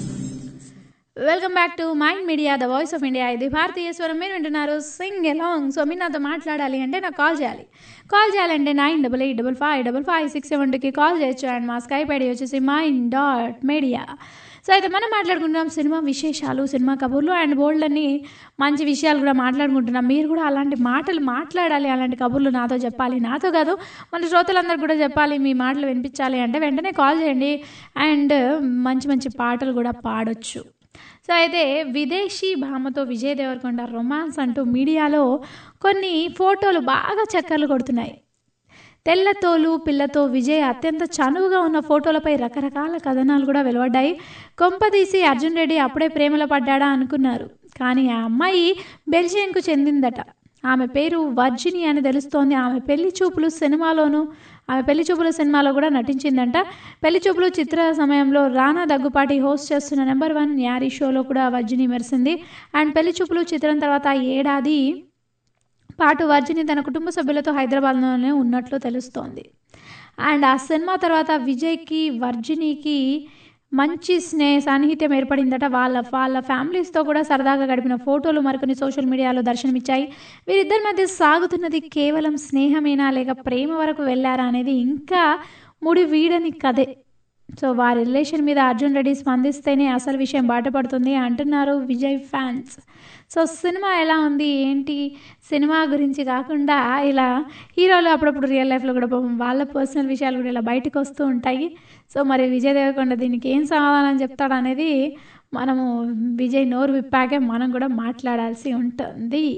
welcome back to mind media the voice of India ఇది భారతీయ స్వరం మీరు వింటున్నారు Singh along so మీరు నాతో మాట్లాడాలి అంటే నాకు కాల్ చేయాలి కాల్ చేయాలంటే nine double eight double five double five six seven టూకి కాల్ చేయొచ్చు అండ్ మా స్కైప్ ఐడి వచ్చేసి మైండ్ డాట్ మీడియా సో అయితే మనం మాట్లాడుకుంటున్నాం సినిమా విశేషాలు సినిమా కబుర్లు అండ్ బోల్డ్ అన్ని మంచి విషయాలు కూడా మాట్లాడుకుంటున్నాం మీరు కూడా అలాంటి మాటలు మాట్లాడాలి అలాంటి కబుర్లు నాతో చెప్పాలి నాతో కాదు మన శ్రోతలందరూ కూడా చెప్పాలి మీ మాటలు వినిపించాలి అంటే వెంటనే కాల్ చేయండి అండ్ మంచి మంచి పాటలు కూడా పాడొచ్చు సో అయితే విదేశీ భామతో విజయ్ దేవరకొండ రొమాన్స్ అంటూ మీడియాలో కొన్ని ఫోటోలు బాగా చక్కర్లు కొడుతున్నాయి తెల్లతోలు పిల్లతో విజయ్ అత్యంత చనువుగా ఉన్న ఫోటోలపై రకరకాల కథనాలు కూడా వెలువడ్డాయి కొంపదీసి అర్జున్ రెడ్డి అప్పుడే ప్రేమలో పడ్డాడా అనుకున్నారు కానీ ఆ అమ్మాయి బెల్జియంకు చెందిందట ఆమె పేరు వర్జిని అని తెలుస్తోంది ఆమె పెళ్లి చూపులు సినిమాలోనూ ఆమె పెళ్లి చూపులు సినిమాలో కూడా నటించిందంట పెళ్లి చూపులు చిత్ర సమయంలో రానా దగ్గుపాటి హోస్ట్ చేస్తున్న నెంబర్ వన్ యారీ షోలో కూడా వర్జిని మెరిసింది అండ్ పెళ్లి చూపులు చిత్రం తర్వాత ఏడాది పాటు వర్జిని తన కుటుంబ సభ్యులతో హైదరాబాద్లోనే ఉన్నట్లు తెలుస్తోంది అండ్ ఆ సినిమా తర్వాత విజయ్కి వర్జినికి మంచి స్నేహ సాన్నిహిత్యం ఏర్పడిందట వాళ్ళ వాళ్ళ ఫ్యామిలీస్తో కూడా సరదాగా గడిపిన ఫోటోలు మరికొన్ని సోషల్ మీడియాలో దర్శనమిచ్చాయి వీరిద్దరి మధ్య సాగుతున్నది కేవలం స్నేహమేనా లేక ప్రేమ వరకు వెళ్ళారా అనేది ఇంకా ముడి వీడని కథే సో వారి రిలేషన్ మీద అర్జున్ రెడ్డి స్పందిస్తేనే అసలు విషయం బయటపడుతుంది అంటున్నారు విజయ్ ఫ్యాన్స్ సో సినిమా ఎలా ఉంది ఏంటి సినిమా గురించి కాకుండా ఇలా హీరోలు అప్పుడప్పుడు రియల్ లైఫ్లో కూడా పాపం వాళ్ళ పర్సనల్ విషయాలు కూడా ఇలా బయటకు వస్తూ ఉంటాయి సో మరి విజయ్ దేవరకొండ దీనికి ఏం సమాధానం చెప్తాడు అనేది మనము విజయ్ నోరు విప్పాకే మనం కూడా మాట్లాడాల్సి ఉంటుంది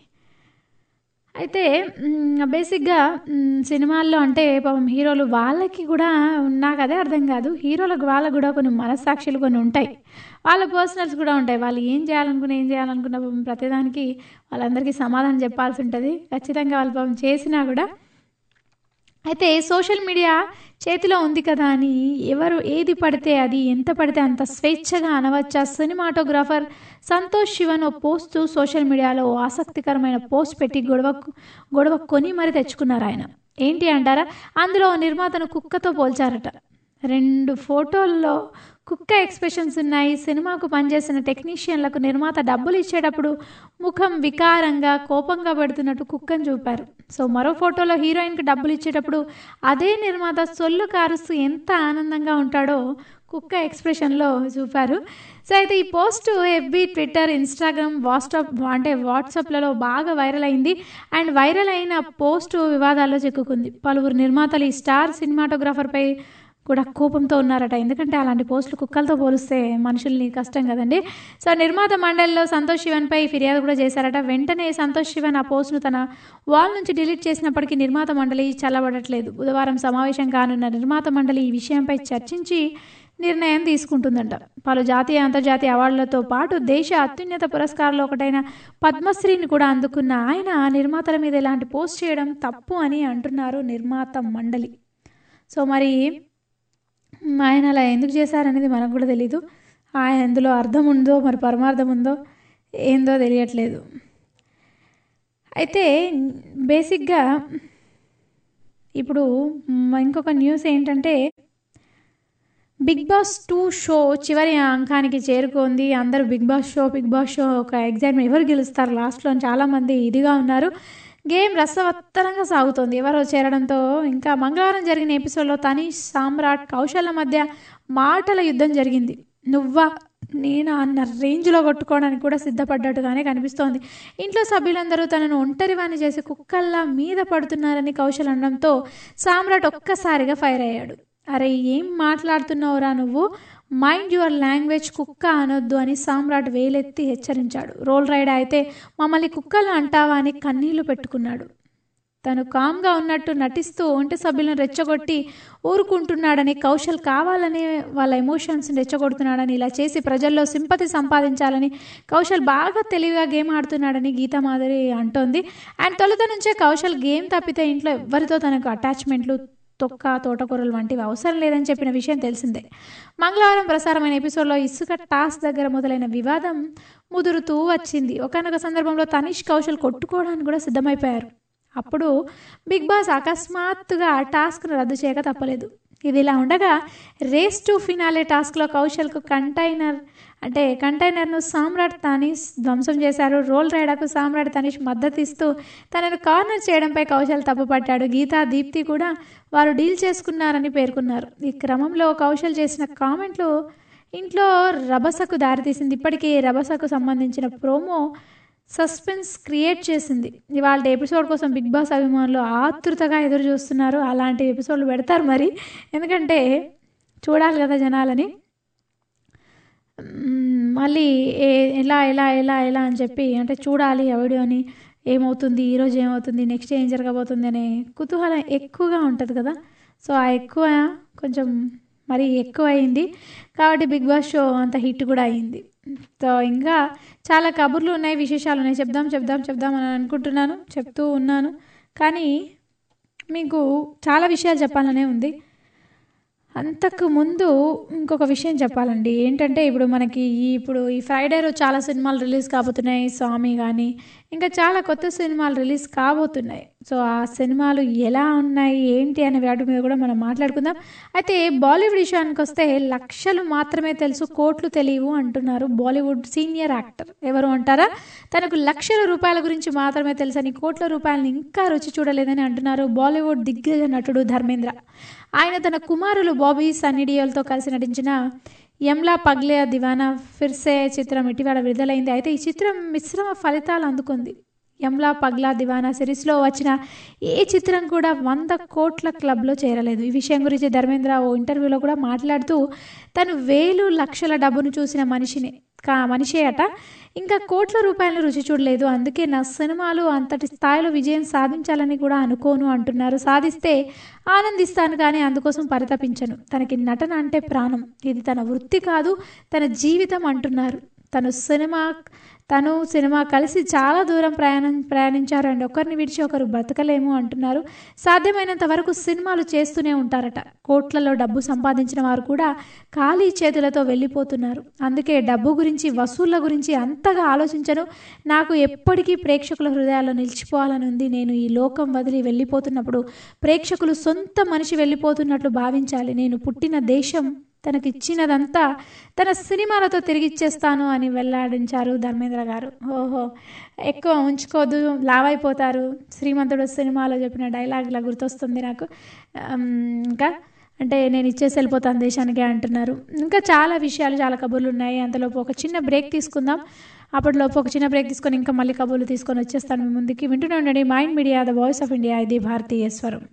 అయితే మ్, బేసిక్గా మ్, సినిమాల్లో అంటే పాపం హీరోలు వాళ్ళకి కూడా నాకు అదే అర్థం కాదు హీరోలకు వాళ్ళకు కూడా కొన్ని మనస్సాక్షులు కొన్ని ఉంటాయి వాళ్ళ పర్సనల్స్ కూడా ఉంటాయి వాళ్ళు ఏం చేయాలనుకున్న ఏం చేయాలనుకున్న పాపం ప్రతిదానికి వాళ్ళందరికీ సమాధానం చెప్పాల్సి ఉంటుంది ఖచ్చితంగా వాళ్ళు పాపం చేసినా కూడా అయితే సోషల్ మీడియా చేతిలో ఉంది కదా అని ఎవరు ఏది పడితే అది ఎంత పడితే అంత స్వేచ్ఛగా అనవచ్చా సినిమాటోగ్రాఫర్ సంతోష్ శివన్ ఓ పోస్ట్ సోషల్ మీడియాలో ఓ ఆసక్తికరమైన పోస్ట్ పెట్టి గొడవ గొడవ కొని మరి తెచ్చుకున్నారు ఆయన ఏంటి అంటారా అందులో ఓ నిర్మాతను కుక్కతో పోల్చారట రెండు ఫోటోల్లో కుక్క ఎక్స్ప్రెషన్స్ ఉన్నాయి సినిమాకు పనిచేసిన టెక్నీషియన్లకు నిర్మాత డబ్బులు ఇచ్చేటప్పుడు ముఖం వికారంగా కోపంగా పెడుతున్నట్టు కుక్కను చూపారు సో మరో ఫోటోలో హీరోయిన్కి డబ్బులు ఇచ్చేటప్పుడు అదే నిర్మాత సొల్లు కారుస్తూ ఎంత ఆనందంగా ఉంటాడో కుక్క ఎక్స్ప్రెషన్లో చూపారు సో అయితే ఈ post FB Twitter Instagram WhatsApp అంటే వాట్సాప్లలో బాగా వైరల్ అయింది అండ్ వైరల్ అయిన పోస్ట్ వివాదాల్లో చిక్కుకుంది పలువురు నిర్మాతలు ఈ స్టార్ సినిమాటోగ్రాఫర్పై కూడా కోపంతో ఉన్నారట ఎందుకంటే అలాంటి పోస్టులు కుక్కలతో పోలిస్తే మనుషుల్ని కష్టం కదండి సో నిర్మాత మండలిలో సంతోష్ శివన్పై ఫిర్యాదు కూడా చేశారట వెంటనే సంతోష్ శివన్ ఆ పోస్ట్ను తన వాల్ నుంచి డిలీట్ చేసినప్పటికీ నిర్మాత మండలి చల్లబడట్లేదు బుధవారం సమావేశం కానున్న నిర్మాత మండలి ఈ విషయంపై చర్చించి నిర్ణయం తీసుకుంటుందంట పలు జాతీయ అంతర్జాతీయ అవార్డులతో పాటు దేశ అత్యున్నత పురస్కారాలు ఒకటైన పద్మశ్రీని కూడా అందుకున్న ఆయన నిర్మాతల మీద ఇలాంటి పోస్ట్ చేయడం తప్పు అని అంటున్నారు నిర్మాత మండలి సో మరి ఆయన అలా ఎందుకు చేశారనేది మనకు కూడా తెలీదు ఆయన ఎందులో అర్థం ఉందో మరి పరమార్థం ఉందో ఏందో తెలియట్లేదు అయితే బేసిక్గా ఇప్పుడు మ- ఇంకొక న్యూస్ ఏంటంటే బిగ్ బాస్ టూ షో చివరి అంకానికి చేరుకుంది అందరూ Bigg Boss show Bigg Boss show ఒక ఎగ్జైట్మెంట్ ఎవరు గెలుస్తారు లాస్ట్లో అని చాలామంది ఇదిగా ఉన్నారు గేమ్ రసవత్తరంగా సాగుతోంది ఎవరో చేరడంతో ఇంకా మంగళవారం జరిగిన ఎపిసోడ్లో తనీష్ సామ్రాట్ కౌశల్య మధ్య మాటల యుద్ధం జరిగింది నువ్వా నేనా అన్న రేంజ్లో కొట్టుకోవడానికి కూడా సిద్ధపడ్డట్టుగానే కనిపిస్తోంది ఇంట్లో సభ్యులందరూ తనను ఒంటరివాణి చేసి కుక్కల్లా మీద పడుతున్నారని కౌశల్ అనడంతో సామ్రాట్ ఒక్కసారిగా ఫైర్ అయ్యాడు అరే ఏం మాట్లాడుతున్నావురా నువ్వు మైండ్ యువర్ లాంగ్వేజ్ కుక్క అనొద్దు అని సామ్రాట్ వేలెత్తి హెచ్చరించాడు రోల్ రైడ్ అయితే మమ్మల్ని కుక్కలు అంటావా అని కన్నీళ్లు పెట్టుకున్నాడు తను కామ్గా ఉన్నట్టు నటిస్తూ ఒంటి సభ్యులను రెచ్చగొట్టి ఊరుకుంటున్నాడని కౌశల్ కావాలని వాళ్ళ ఎమోషన్స్ రెచ్చగొడుతున్నాడని ఇలా చేసి ప్రజల్లో సింపతి సంపాదించాలని కౌశల్ బాగా తెలివిగా గేమ్ ఆడుతున్నాడని గీతా మాధురి అంటోంది అండ్ తొలుత నుంచే కౌశల్ గేమ్ తప్పితే ఇంట్లో ఎవరితో తనకు అటాచ్మెంట్లు తొక్క తోటకూరలు వంటివి అవసరం లేదని చెప్పిన విషయం తెలిసిందే మంగళవారం ప్రసారమైన ఎపిసోడ్లో ఇసుక టాస్ దగ్గర మొదలైన వివాదం ముదురుతూ వచ్చింది ఒకనొక సందర్భంలో తనిష్ కౌశల్ కొట్టుకోవడానికి కూడా సిద్ధమైపోయారు అప్పుడు బిగ్ బాస్ అకస్మాత్తుగా ఆ టాస్క్ను రద్దు చేయక తప్పలేదు ఇది ఇలా ఉండగా రేస్ టు ఫినాలే టాస్క్లో కౌశల్కు కంటైనర్ అంటే కంటైనర్ను సామ్రాట్ తనీష్ ధ్వంసం చేశారు రోల్ రైడర్కు సామ్రాట్ తనీష్ మద్దతు ఇస్తూ తనను కార్నర్ చేయడంపై కౌశల్ తప్పుపట్టాడు గీతా దీప్తి కూడా వారు డీల్ చేసుకున్నారని పేర్కొన్నారు ఈ క్రమంలో కౌశల్ చేసిన కామెంట్లు ఇంట్లో రభసకు దారితీసింది ఇప్పటికీ రభసకు సంబంధించిన ప్రోమో సస్పెన్స్ క్రియేట్ చేసింది ఇవాళ ఎపిసోడ్ కోసం బిగ్ బాస్ అభిమానులు ఆతృతగా ఎదురు చూస్తున్నారు అలాంటి ఎపిసోడ్లు పెడతారు మరి ఎందుకంటే చూడాలి కదా జనాలని మ్మ్, మళ్ళీ ఏ ఎలా ఎలా ఎలా ఎలా అని చెప్పి అంటే చూడాలి ఆ వీడియోని ఏమవుతుంది ఈరోజు ఏమవుతుంది నెక్స్ట్ ఏం జరగబోతుంది అనే కుతూహలం ఎక్కువగా ఉంటుంది కదా సో ఆ ఎక్కువ కొంచెం మరి ఎక్కువ అయింది కాబట్టి బిగ్ బాస్ షో అంత హిట్ కూడా అయింది సో ఇంకా చాలా కబుర్లు ఉన్నాయి విశేషాలు ఉన్నాయి చెప్దాం చెప్దాం చెప్దాం అని అనుకుంటున్నాను చెప్తూ ఉన్నాను కానీ మీకు చాలా విషయాలు చెప్పాలనే ఉంది అంతకు ముందు ఇంకొక విషయం చెప్పాలండి ఏంటంటే ఇప్పుడు మనకి ఈ ఇప్పుడు ఈ ఫ్రైడే రోజు చాలా సినిమాలు రిలీజ్ కాబోతున్నాయి స్వామి కానీ ఇంకా చాలా కొత్త సినిమాలు రిలీజ్ కాబోతున్నాయి సో ఆ సినిమాలు ఎలా ఉన్నాయి ఏంటి అనే వాటి మీద కూడా మనం మాట్లాడుకుందాం అయితే బాలీవుడ్ విషయానికి వస్తే లక్షలు మాత్రమే తెలుసు కోట్లు తెలియవు అంటున్నారు బాలీవుడ్ సీనియర్ యాక్టర్ ఎవరు అంటారా తనకు లక్షల రూపాయల గురించి మాత్రమే తెలుసని కోట్ల రూపాయలని ఇంకా రుచి చూడలేదని అంటున్నారు బాలీవుడ్ దిగ్గజ నటుడు ధర్మేంద్ర ఆయన తన కుమారులు బాబీ సన్నీ డియోల్తో కలిసి నటించిన యమ్లా పగ్లే దివానా ఫిర్సే చిత్రం ఇటీవల విడుదలైంది అయితే ఈ చిత్రం మిశ్రమ ఫలితాలు అందుకుంది యమ్లా పగ్లా దివానా సిరీస్లో వచ్చిన ఏ చిత్రం కూడా వంద కోట్ల క్లబ్లో చేరలేదు ఈ విషయం గురించి ధర్మేంద్ర ఓ ఇంటర్వ్యూలో కూడా మాట్లాడుతూ తను వేలు లక్షల డబ్బును చూసిన మనిషిని కా మనిషే అట ఇంకా కోట్ల రూపాయలను రుచి చూడలేదు అందుకే నా సినిమాలు అంతటి స్థాయిలో విజయం సాధించాలని కూడా అనుకోను అంటున్నారు సాధిస్తే ఆనందిస్తాను కానీ అందుకోసం పరితపించను తనకి నటన అంటే ప్రాణం ఇది తన వృత్తి కాదు తన జీవితం అంటున్నారు తను సినిమా తను సినిమా కలిసి చాలా దూరం ప్రయాణం ప్రయాణించారు అండ్ ఒకరిని విడిచి ఒకరు బ్రతకలేము అంటున్నారు సాధ్యమైనంత వరకు సినిమాలు చేస్తూనే ఉంటారట కోట్లలో డబ్బు సంపాదించిన వారు కూడా ఖాళీ చేతులతో వెళ్ళిపోతున్నారు అందుకే డబ్బు గురించి వసూళ్ల గురించి అంతగా ఆలోచించను నాకు ఎప్పటికీ ప్రేక్షకుల హృదయాల్లో నిలిచిపోవాలని ఉంది నేను ఈ లోకం వదిలి వెళ్ళిపోతున్నప్పుడు ప్రేక్షకులు సొంత మనిషి వెళ్ళిపోతున్నట్లు భావించాలి నేను పుట్టిన దేశం తనకిచ్చినదంతా తన సినిమాలతో తిరిగిచ్చేస్తాను అని వెల్లడించారు ధర్మేంద్ర గారు ఓహో ఎక్కువ ఉంచుకోదు లావైపోతారు శ్రీమంతుడు సినిమాలో చెప్పిన డైలాగ్లా గుర్తొస్తుంది నాకు ఆమ్, ఇంకా అంటే నేను ఇచ్చేసి వెళ్ళిపోతాను దేశానికి అంటున్నారు ఇంకా చాలా విషయాలు చాలా కబుర్లు ఉన్నాయి అంతలోపు ఒక చిన్న బ్రేక్ తీసుకుందాం అప్పటిలోపు ఒక చిన్న బ్రేక్ తీసుకొని ఇంకా మళ్ళీ కబుర్లు తీసుకొని వచ్చేస్తాను మీ ముందుకి వింటూనే ఉండండి mind media the voice of India ఇది భారతీయ స్వరం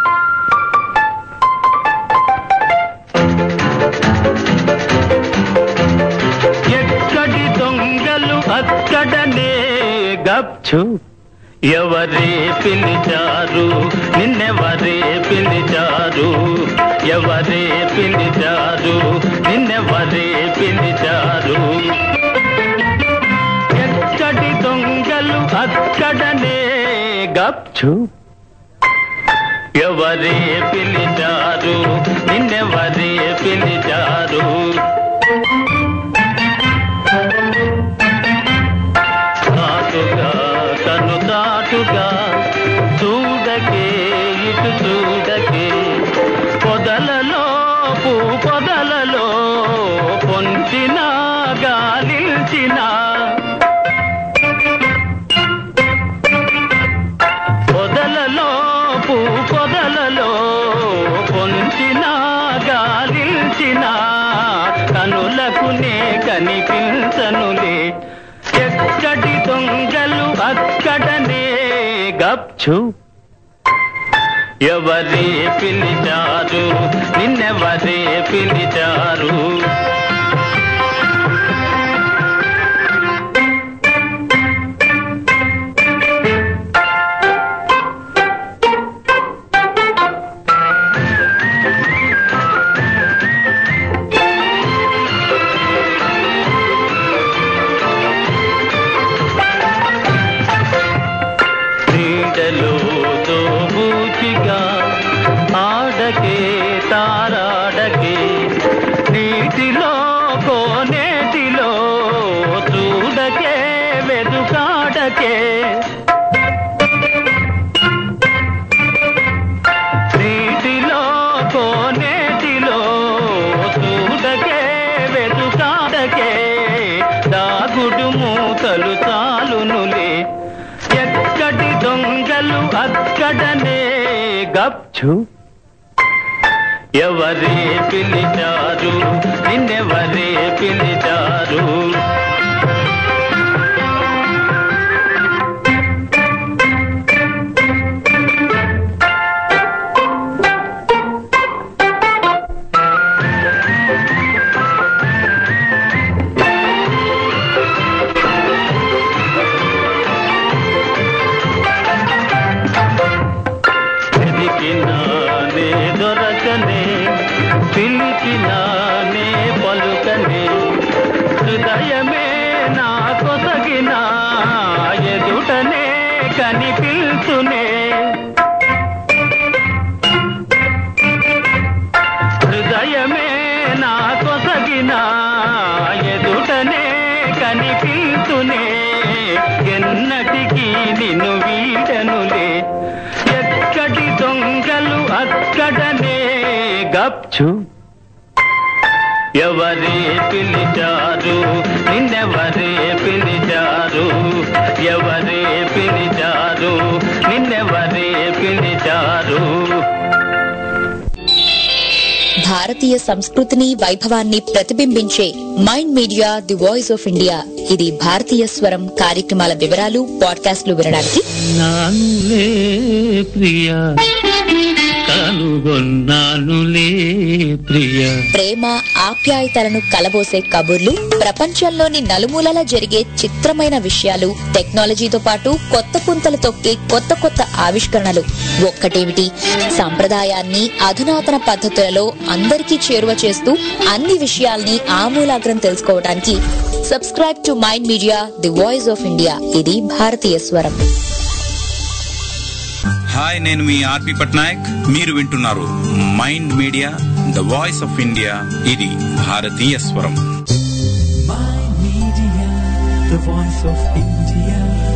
ఎక్కడి దొంగలు అక్కడనే గప్చు ఎవరే పిలిచారు నిన్నెవరే పిలిచారు ఎవరే పిలిచారు నిన్నెవరే పిలిచారు ఎక్కడి దొంగలు అక్కడనే గప్చు ఎవరే పిలిచారు నిన్నెవరే పిలిచారు చాటుగా కను చాటుగా చూడకే ఇటు చూడకే పొదలలో పూ పొదలలో గాలిల్చిన పొదలలో పూ పొదలలో పొంచిన గాలిల్చిన కనులకునే కనిపించనులే ఎక్కడి దొంగలు అక్కడనే గప్చు ఎవరే పిలిచారు నిన్నెవరే పిలిచారు క్రీడలో దోబూచిగా ఆడకే తారాడకే నీటిలో కోనేటిలో చూడకే వెదుకాడకే నీటిలో కోనేటిలో చూడకే వెదుకాడకే దాగుడు మూతలు చాలునులే ఎక్కడి దొంగలు అక్కడనే గప్చు ఎవరే పిలిచారు నిన్నెవరే పిలిచారు వెతికినానే దొరకనే పిలిచినానే పలుకనే హృదయమే నా కొసగిన ఎదుటనే కనిపిల్చునే హృదయమే నా కొసగిన ఎదుటనే కనిపిల్చునే ఎన్నటికీ నిన్ను వీడనులే ఎక్కడి దొంగలు అక్కడనే గప్చు ఎవరే పిలిచారు నిన్నెవరే పిలిచారు ఎవరే పిలిచారు నిన్నెవరే పిలిచారు భారతీయ సంస్కృతిని వైభవాన్ని ప్రతిబింబించే mind media the voice of India ఇది భారతీయ స్వరం కార్యక్రమాల వివరాలు పాడ్కాస్ట్లు వినడానికి నానులే ప్రియా కనుగొన్నానులే ప్రియా ప్రేమ ఆప్యాయతలను కలబోసే కబుర్లు ప్రపంచంలోని నలుమూలల జరిగే చిత్రమైన విషయాలు టెక్నాలజీతో పాటు కొత్త పుంతలు తొక్కే కొత్త కొత్త ఆవిష్కరణలు ఒక్కటేమిటి సంప్రదాయాన్ని అధునాతన పద్ధతులలో అందరికీ చేరువ చేస్తూ అన్ని విషయాల్ని ఆమూలాగ్రం తెలుసుకోవడానికి subscribe to mind media the voice of India ఇది భారతీయ స్వరం హాయ్ నేను మీ ఆర్పి పట్నాయక్ మీరు వింటున్నారు mind media the voice of India ఇది భారతీయ స్వరం the voice of India.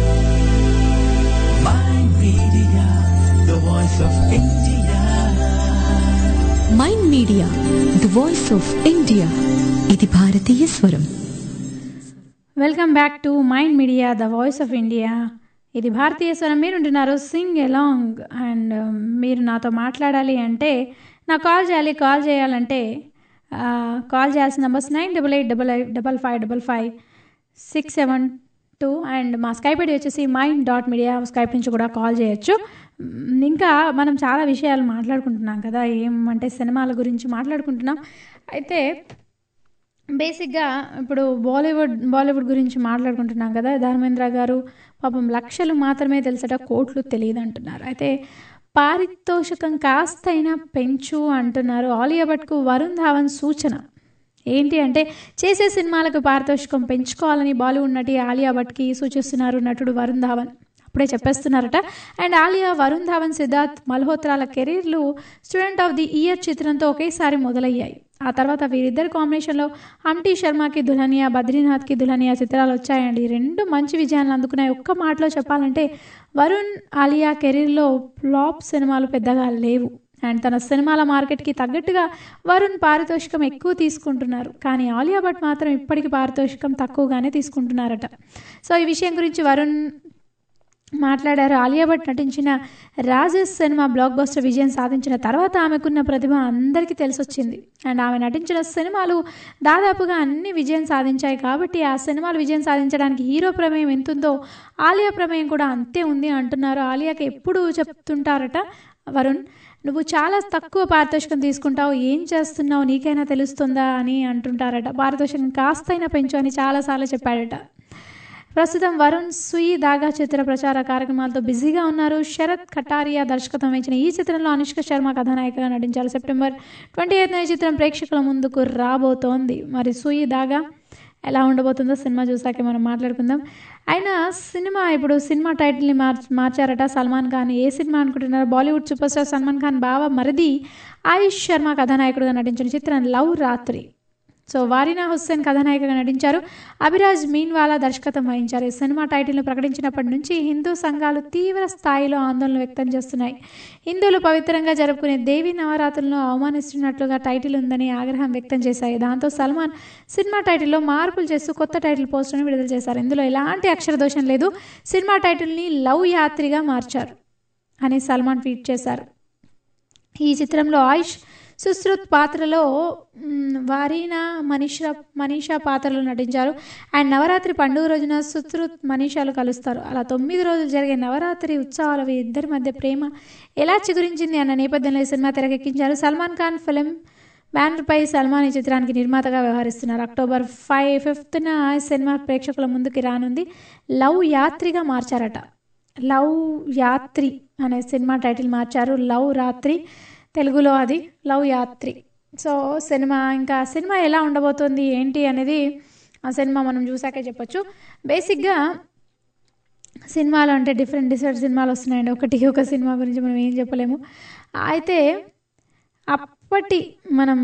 Mind Media, the voice of India. Mind media the voice of India ఇది భారతీయ స్వరం welcome back to mind media the voice of India ఇది భారతీయ స్వరం మీరు ఉంటున్నారు సింగ్ ఎలాంగ్ అండ్ మీరు నాతో మాట్లాడాలి అంటే నాకు కాల్ చేయాలి కాల్ చేయాలంటే ఆ, కాల్ చేయాల్సిన numbers nine double eight double eight double five double five six seven two and మా స్కైప్ ఐడి వచ్చేసి మైండ్ డాట్ మీడియా స్కైప్ నుంచి కూడా కాల్ చేయొచ్చు మ్, ఇంకా మనం చాలా విషయాలు మాట్లాడుకుంటున్నాం కదా ఏమంటే సినిమాల గురించి మాట్లాడుకుంటున్నాం అయితే బేసిక్గా ఇప్పుడు బాలీవుడ్ బాలీవుడ్ గురించి మాట్లాడుకుంటున్నాం కదా ధర్మేంద్ర గారు పాపం లక్షలు మాత్రమే తెలుసట కోట్లు తెలియదు అంటున్నారు అయితే పారితోషికం కాస్తైనా పెంచు అంటున్నారు ఆలియా భట్కు వరుణ్ ధావన్ సూచన ఏంటి అంటే చేసే సినిమాలకు పారితోషికం పెంచుకోవాలని బాలీవుడ్ నటి ఆలియా భట్కి సూచిస్తున్నారు నటుడు వరుణ్ ధావన్ అప్పుడే చెప్పేస్తున్నారట అండ్ ఆలియా వరుణ్ ధావన్ సిద్ధార్థ్ మల్హోత్రాల కెరీర్లు స్టూడెంట్ ఆఫ్ ది ఇయర్ చిత్రంతో ఒకేసారి మొదలయ్యాయి ఆ తర్వాత వీరిద్దరి కాంబినేషన్లో హంటీ శర్మకి దుల్హనియా బద్రీనాథ్కి దుల్హనియా చిత్రాలు వచ్చాయండి ఈ రెండు మంచి విజయాలను అందుకున్నాయి ఒక్క మాటలో చెప్పాలంటే వరుణ్ ఆలియా కెరీర్లో ఫ్లాప్ సినిమాలు పెద్దగా లేవు అండ్ తన సినిమాల మార్కెట్కి తగ్గట్టుగా వరుణ్ పారితోషికం ఎక్కువ తీసుకుంటున్నారు కానీ ఆలియా భట్ మాత్రం ఇప్పటికి పారితోషికం తక్కువగానే తీసుకుంటున్నారట సో ఈ విషయం గురించి వరుణ్ మాట్లాడారు ఆలియా భట్ నటించిన రాజేష్ సినిమా బ్లాక్ బస్టర్ విజయం సాధించిన తర్వాత ఆమెకున్న ప్రతిభ అందరికీ తెలిసొచ్చింది అండ్ ఆమె నటించిన సినిమాలు దాదాపుగా అన్ని విజయం సాధించాయి కాబట్టి ఆ సినిమాలు విజయం సాధించడానికి హీరో ప్రమేయం ఎంతుందో ఆలియా ప్రమేయం కూడా అంతే ఉంది అంటున్నారు ఆలియాకి ఎప్పుడు చెప్తుంటారట వరుణ్ నువ్వు చాలా తక్కువ పారితోషికం తీసుకుంటావు ఏం చేస్తున్నావు నీకైనా తెలుస్తుందా అని అంటుంటారట పారితోషికం కాస్తైనా పెంచు అని చాలాసార్లు చెప్పాడట ప్రస్తుతం వరుణ్ సుయి దాగా చిత్ర ప్రచార కార్యక్రమాలతో బిజీగా ఉన్నారు శరత్ కటారియా దర్శకత్వం వహించిన ఈ చిత్రంలో అనుష్క శర్మ కథానాయికగా నటించారు సెప్టెంబర్ ట్వంటీ ఎయిత్ ఈ చిత్రం ప్రేక్షకుల ముందుకు రాబోతోంది మరి సుయి దాగా ఎలా ఉండబోతుందో సినిమా చూసాకే మనం మాట్లాడుకుందాం అయినా సినిమా ఇప్పుడు సినిమా టైటిల్ని మార్ మార్చారట సల్మాన్ ఖాన్ ఏ సినిమా అనుకుంటున్నారు Bollywood super star Salman Khan బావ మరిది ఆయుష్ శర్మ కథానాయకుడిగా నటించిన చిత్రం లవ్ రాత్రి సో వారినా హుస్సేన్ కథానాయికగా నటించారు అభిరాజ్ మీన్వాలా దర్శకత్వం వహించారు ఈ సినిమా టైటిల్ను ప్రకటించినప్పటి నుంచి హిందూ సంఘాలు తీవ్ర స్థాయిలో ఆందోళన వ్యక్తం చేస్తున్నాయి హిందువులు పవిత్రంగా జరుపుకునే దేవి నవరాత్రులను అవమానిస్తున్నట్లుగా టైటిల్ ఉందని ఆగ్రహం వ్యక్తం చేశాయి దాంతో సల్మాన్ సినిమా టైటిల్లో మార్పులు చేస్తూ కొత్త టైటిల్ పోస్టును విడుదల చేశారు ఇందులో ఎలాంటి అక్షరదోషం లేదు సినిమా టైటిల్ని లవ్ యాత్రిగా మార్చారు అని సల్మాన్ ట్వీట్ చేశారు ఈ చిత్రంలో ఆయుష్ సుశ్రుత్ పాత్రలో మ్, వారీనా మనీషా మనీషా పాత్రలో నటించారు అండ్ నవరాత్రి పండుగ రోజున సుశ్రుత్ మనీషాలు కలుస్తారు అలా తొమ్మిది రోజులు జరిగే నవరాత్రి ఉత్సవాలు ఈ ఇద్దరి మధ్య ప్రేమ ఎలా చిగురించింది అన్న నేపథ్యంలో ఈ సినిమా తెరకెక్కించారు సల్మాన్ ఖాన్ ఫిలిం బ్యానర్పై సల్మాన్ ఈ చిత్రానికి నిర్మాతగా వ్యవహరిస్తున్నారు అక్టోబర్ ఫైవ్ ఫిఫ్త్న ఈ సినిమా ప్రేక్షకుల ముందుకి రానుంది లవ్ యాత్రిగా మార్చారట లవ్ యాత్రి అనే సినిమా టైటిల్ మార్చారు లవ్ రాత్రి తెలుగులో అది లవ్ యాత్రి సో సినిమా ఇంకా సినిమా ఎలా ఉండబోతుంది ఏంటి అనేది ఆ సినిమా మనం చూసాకే చెప్పొచ్చు బేసిక్గా సినిమాలు అంటే డిఫరెంట్ డిఫరెంట్ సినిమాలు వస్తున్నాయండి ఒకటి ఒక సినిమా గురించి మనం ఏం చెప్పలేము అయితే అప్పటి మనం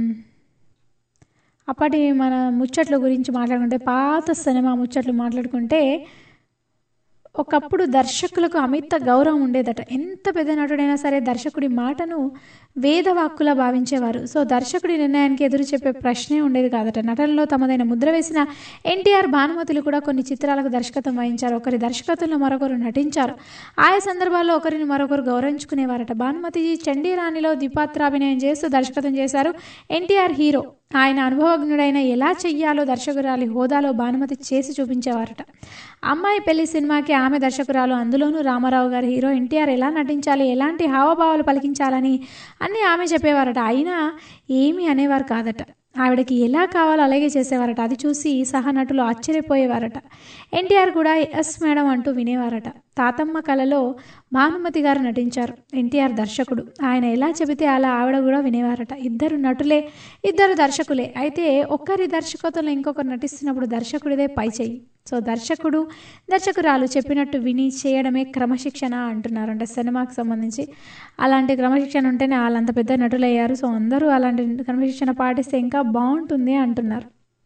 అప్పటి మన ముచ్చట్ల గురించి మాట్లాడుకుంటే పాత సినిమా ముచ్చట్లు మాట్లాడుకుంటే ఒకప్పుడు దర్శకులకు అమిత గౌరవం ఉండేదట ఎంత పెద్ద నటుడైనా సరే దర్శకుడి మాటను వేదవాక్కులా భావించేవారు సో దర్శకుడి నిర్ణయానికి ఎదురు చెప్పే ప్రశ్నే ఉండేది కాదట నటనలో తమదైన ముద్ర వేసిన ఎన్టీఆర్ భానుమతులు కూడా కొన్ని చిత్రాలకు దర్శకత్వం వహించారు ఒకరి దర్శకత్వంలో మరొకరు నటించారు ఆయా సందర్భాల్లో ఒకరిని మరొకరు గౌరవించుకునేవారట భానుమతి చండీరాణిలో ద్విపాత్రాభినయం చేస్తూ దర్శకత్వం చేశారు ఎన్టీఆర్ హీరో ఆయన అనుభవజ్ఞుడైన ఎలా చెయ్యాలో దర్శకురాలి హోదాలో భానుమతి చేసి చూపించేవారట అమ్మాయి పెళ్లి సినిమాకి ఆమె దర్శకురాలు అందులోనూ రామారావు గారి హీరో ఎన్టీఆర్ ఎలా నటించాలి ఎలాంటి హావభావాలు పలికించాలని అన్నీ ఆమె చెప్పేవారట అయినా ఏమీ అనేవారు కాదట ఆవిడకి ఎలా కావాలో అలాగే చేసేవారట అది చూసి సహనటులు ఆశ్చర్యపోయేవారట ఎన్టీఆర్ కూడా ఎస్ మేడం అంటూ వినేవారట తాతమ్మ కళలో భానుమతి గారు నటించారు ఎన్టీఆర్ దర్శకుడు ఆయన ఎలా చెబితే అలా ఆవిడ కూడా వినేవారట ఇద్దరు నటులే ఇద్దరు దర్శకులే అయితే ఒక్కరి దర్శకత్వంలో ఇంకొకరు నటిస్తున్నప్పుడు దర్శకుడిదే పై చెయ్యి సో దర్శకుడు దర్శకురాలు చెప్పినట్టు విని చేయడమే క్రమశిక్షణ అంటున్నారు అంటే సినిమాకి సంబంధించి అలాంటి క్రమశిక్షణ ఉంటేనే వాళ్ళంత పెద్ద నటులయ్యారు సో అందరూ అలాంటి క్రమశిక్షణ పాటిస్తే ఇంకా బాగుంటుంది అంటున్నారు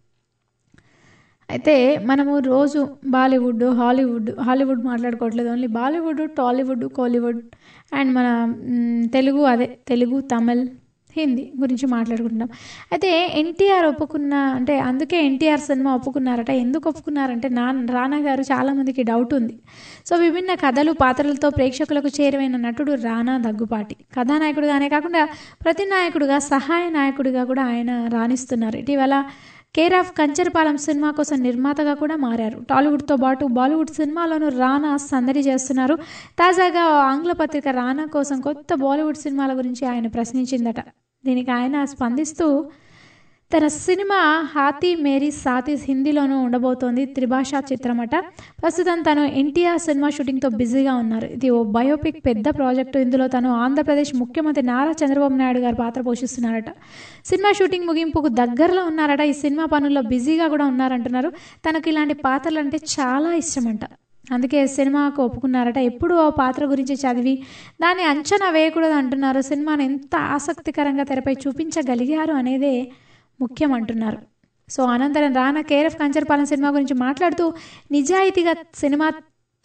అయితే మనము రోజు బాలీవుడ్ హాలీవుడ్ హాలీవుడ్ మాట్లాడుకోవట్లేదు only Bollywood Tollywood Kollywood and మన మ్, తెలుగు అదే తెలుగు తమిళ్ హిందీ గురించి మాట్లాడుకుంటున్నాం అయితే ఎన్టీఆర్ ఒప్పుకున్న అంటే అందుకే ఎన్టీఆర్ సినిమా ఒప్పుకున్నారట ఎందుకు ఒప్పుకున్నారంటే నా రానా గారు చాలామందికి డౌట్ ఉంది సో విభిన్న కథలు పాత్రలతో ప్రేక్షకులకు చేరువైన నటుడు రానా దగ్గుపాటి కథానాయకుడిగానే కాకుండా ప్రతి నాయకుడిగా సహాయ నాయకుడిగా కూడా ఆయన రాణిస్తున్నారు ఇటీవల కేర్ ఆఫ్ కంచరపాలెం సినిమా కోసం నిర్మాతగా కూడా మారారు టాలీవుడ్తో పాటు బాలీవుడ్ సినిమాలోనూ రానా సందడి చేస్తున్నారు తాజాగా ఓ ఆంగ్ల పత్రిక రానా కోసం కొత్త బాలీవుడ్ సినిమాల గురించి ఆయన ప్రశ్నించిందట దీనికి ఆయన స్పందిస్తూ తన సినిమా హాతీ మేరీ సాతి హిందీలోనూ ఉండబోతోంది త్రిభాషా చిత్రమట ప్రస్తుతం తను ఎన్టీఆర్ సినిమా షూటింగ్తో బిజీగా ఉన్నారు ఇది ఓ బయోపిక్ పెద్ద ప్రాజెక్టు ఇందులో తను ఆంధ్రప్రదేశ్ ముఖ్యమంత్రి నారా చంద్రబాబు నాయుడు గారు పాత్ర పోషిస్తున్నారట సినిమా షూటింగ్ ముగింపుకు దగ్గరలో ఉన్నారట ఈ సినిమా పనుల్లో బిజీగా కూడా ఉన్నారంటున్నారు తనకు ఇలాంటి పాత్రలు అంటే చాలా ఇష్టమంట అందుకే సినిమాకు ఒప్పుకున్నారట ఎప్పుడు ఆ పాత్ర గురించి చదివి దాన్ని అంచనా వేయకూడదు అంటున్నారు సినిమాను ఎంత ఆసక్తికరంగా తెరపై చూపించగలిగారు అనేదే ముఖ్యం అంటున్నారు సో అనంతరం Rana care of Kancharapalem cinema గురించి మాట్లాడుతూ నిజాయితీగా సినిమా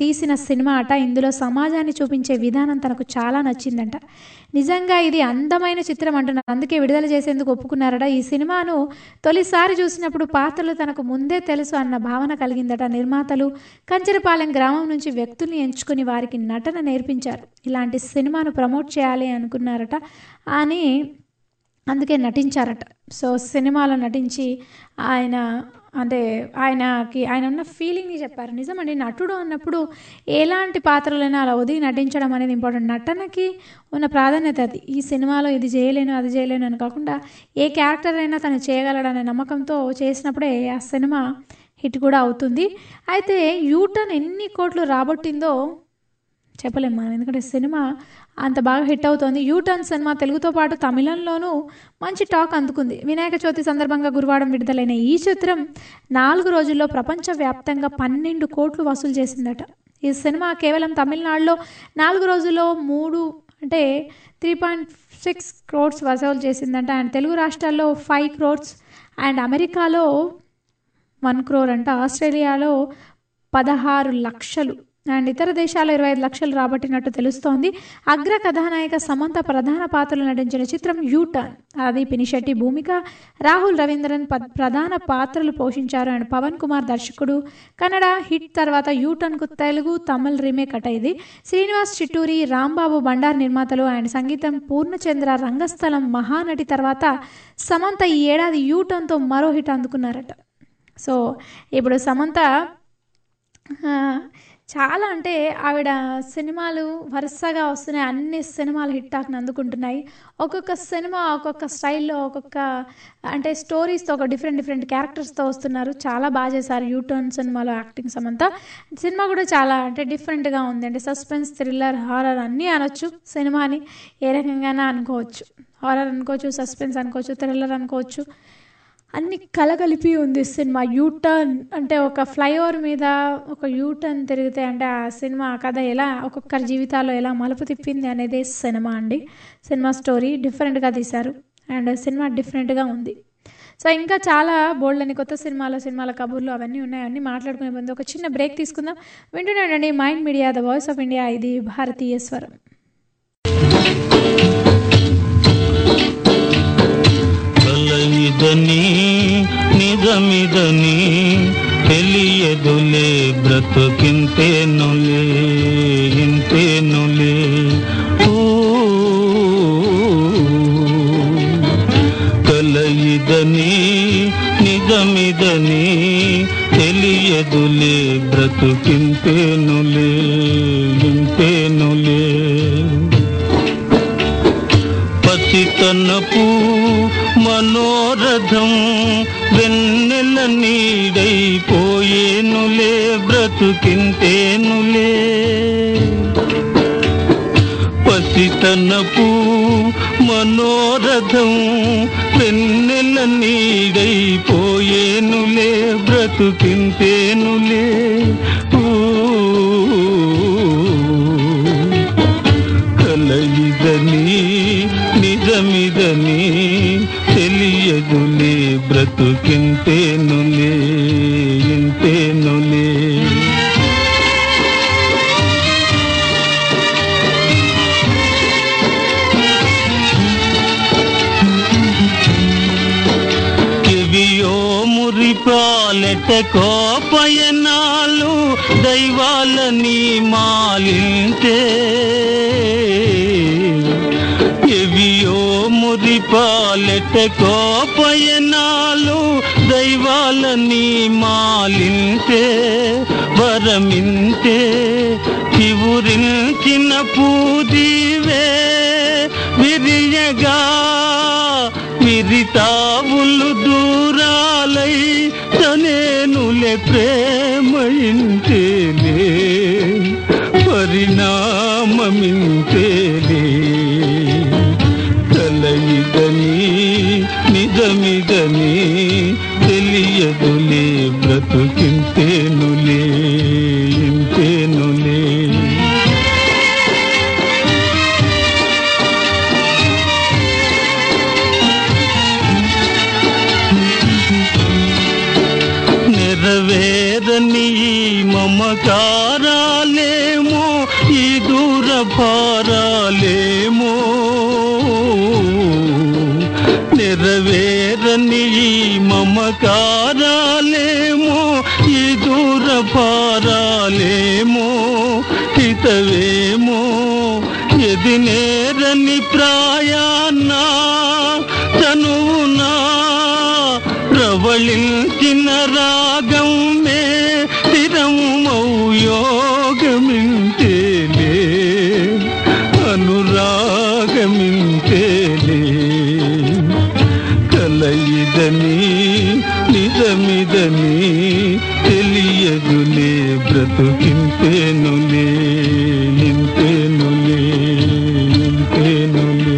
తీసిన సినిమా అట ఇందులో సమాజాన్ని చూపించే విధానం తనకు చాలా నచ్చిందంట నిజంగా ఇది అందమైన చిత్రం అంటున్నారు అందుకే విడుదల చేసేందుకు ఒప్పుకున్నారట ఈ సినిమాను తొలిసారి చూసినప్పుడు పాత్రలు తనకు ముందే తెలుసు అన్న భావన కలిగిందట నిర్మాతలు కంచరపాలెం గ్రామం నుంచి వ్యక్తుల్ని ఎంచుకుని వారికి నటన నేర్పించారు ఇలాంటి సినిమాను ప్రమోట్ చేయాలి అనుకున్నారట అని అందుకే నటించారట సో సినిమాలో నటించి ఆయన అంటే ఆయనకి ఆయన ఉన్న ఫీలింగ్ని చెప్పారు నిజమండి నటుడు అన్నప్పుడు ఎలాంటి పాత్రలైనా అలా ఒదిగి నటించడం అనేది ఇంపార్టెంట్ నటనకి ఉన్న ప్రాధాన్యత అది ఈ సినిమాలో ఇది చేయలేను అది చేయలేను అని కాకుండా ఏ క్యారెక్టర్ అయినా తను చేయగలడనే నమ్మకంతో చేసినప్పుడే ఆ సినిమా హిట్ కూడా అవుతుంది అయితే యూటర్న్ ఎన్ని కోట్లు రాబట్టిందో చెప్పలేము మనం ఎందుకంటే సినిమా అంత బాగా హిట్ అవుతోంది యూటర్న్ సినిమా తెలుగుతో పాటు తమిళంలోనూ మంచి టాక్ అందుకుంది వినాయక చవితి సందర్భంగా గురువారం విడుదలైన ఈ చిత్రం నాలుగు రోజుల్లో ప్రపంచవ్యాప్తంగా పన్నెండు కోట్లు వసూలు చేసిందట ఈ సినిమా కేవలం తమిళనాడులో నాలుగు రోజుల్లో మూడు అంటే త్రీ పాయింట్ సిక్స్ క్రోడ్స్ వసూలు చేసిందంట అండ్ తెలుగు రాష్ట్రాల్లో ఫైవ్ క్రోడ్స్ అండ్ అమెరికాలో వన్ క్రోర్ అంట ఆస్ట్రేలియాలో పదహారు లక్షలు అండ్ ఇతర దేశాల్లో ఇరవై ఐదు లక్షలు రాబట్టినట్టు తెలుస్తోంది అగ్ర కథానాయిక సమంత ప్రధాన పాత్రలు నటించిన చిత్రం యూటర్న్ అది పినిశెట్టి భూమిక రాహుల్ రవీంద్రన్ ప- ప్రధాన పాత్రలు పోషించారు అండ్ పవన్ కుమార్ దర్శకుడు కన్నడ హిట్ తర్వాత యూటర్న్కు తెలుగు తమిళ్ రీమేక్ అట ఇది శ్రీనివాస్ చిట్టూరి రాంబాబు బండార్ నిర్మాతలు అండ్ సంగీతం పూర్ణచంద్ర రంగస్థలం మహానటి తర్వాత సమంత ఈ ఏడాది యూటర్న్తో మరో హిట్ అందుకున్నారట సో ఇప్పుడు సమంత ఆ, చాలా అంటే ఆవిడ సినిమాలు వరుసగా వస్తున్నాయి అన్ని సినిమాలు హిట్ టాక్ని అందుకుంటున్నాయి ఒక్కొక్క సినిమా ఒక్కొక్క స్టైల్లో ఒక్కొక్క అంటే స్టోరీస్తో ఒక డిఫరెంట్ డిఫరెంట్ క్యారెక్టర్స్తో వస్తున్నారు చాలా బాగా చేశారు యూటర్న్ సినిమాలో యాక్టింగ్ సమంత సినిమా కూడా చాలా అంటే డిఫరెంట్గా ఉంది అంటే సస్పెన్స్ థ్రిల్లర్ హారర్ అన్నీ అనొచ్చు సినిమాని ఏ రకంగానే అనుకోవచ్చు హారర్ అనుకోవచ్చు సస్పెన్స్ అనుకోవచ్చు థ్రిల్లర్ అనుకోవచ్చు అన్ని కలగలిపి ఉంది సినిమా యూటర్న్ అంటే ఒక ఫ్లైఓవర్ మీద ఒక యూటర్న్ తిరిగితే అంటే ఆ సినిమా కథ ఎలా ఒక్కొక్కరి జీవితాల్లో ఎలా మలుపు తిప్పింది అనేది సినిమా అండి సినిమా స్టోరీ డిఫరెంట్గా తీశారు అండ్ సినిమా డిఫరెంట్గా ఉంది సో ఇంకా చాలా బోల్డ్ అని కొత్త సినిమాలు సినిమాల కబుర్లు అవన్నీ ఉన్నాయి అన్నీ మాట్లాడుకునే ముందు ఒక చిన్న బ్రేక్ తీసుకుందాం వింటున్నానండి mind media the voice of India ఇది భారతీయ స్వరం కలయిదని నిజమిదని తెలియదులే బ్రతుకింతేనులే ఇంతేనులే ఊ, కలయిదని నిజమిదని తెలియదులే బ్రతుకింతేనులే ఇంతేనులే పసితనపు మనోరథం వెన్నెల నీడైపోయేనులే బ్రతుకింతేనులే పసితనపు మనోరథం వెన్నెల నీడైపోయేనులే బ్రతుకింతేనులే ఊ కలయిదని నిజమిదని తెలియదులే బ్రతుకింతేనులే ఇంతేనులే కివియో మురిపాలెట కోపయనాలు దైవాలని మాలింటే ఎవియో మురిపాలెట కోపయనాలు దైవాలని మాలింటే వరమింటే చివురించిన పూదివే విరియగా విరితావులు దూరాలై తనేనులే ప్రేమయింతేలే పరిణామమింతేలే కలయిదని నిజమిదని తెలియదులే బ్రతుకింతేనులే ఇంతేనులే నెరవేరని ఈ మమకారాలే భారాలేమో నెరవేరని ఈ మమకారాలేమో ఈ దూర భారాలేమో హితవేమో ఎది నేరని ప్రాయాన్నా తనువునా ప్రవళించిన రాగం మే స్థిరమౌ యోగమింతేలే అనురాగమింతేలే కలయిదని నిజమిదని తెలియదులే బ్రతుకింతేనులే నింతేనులే నింతేనులే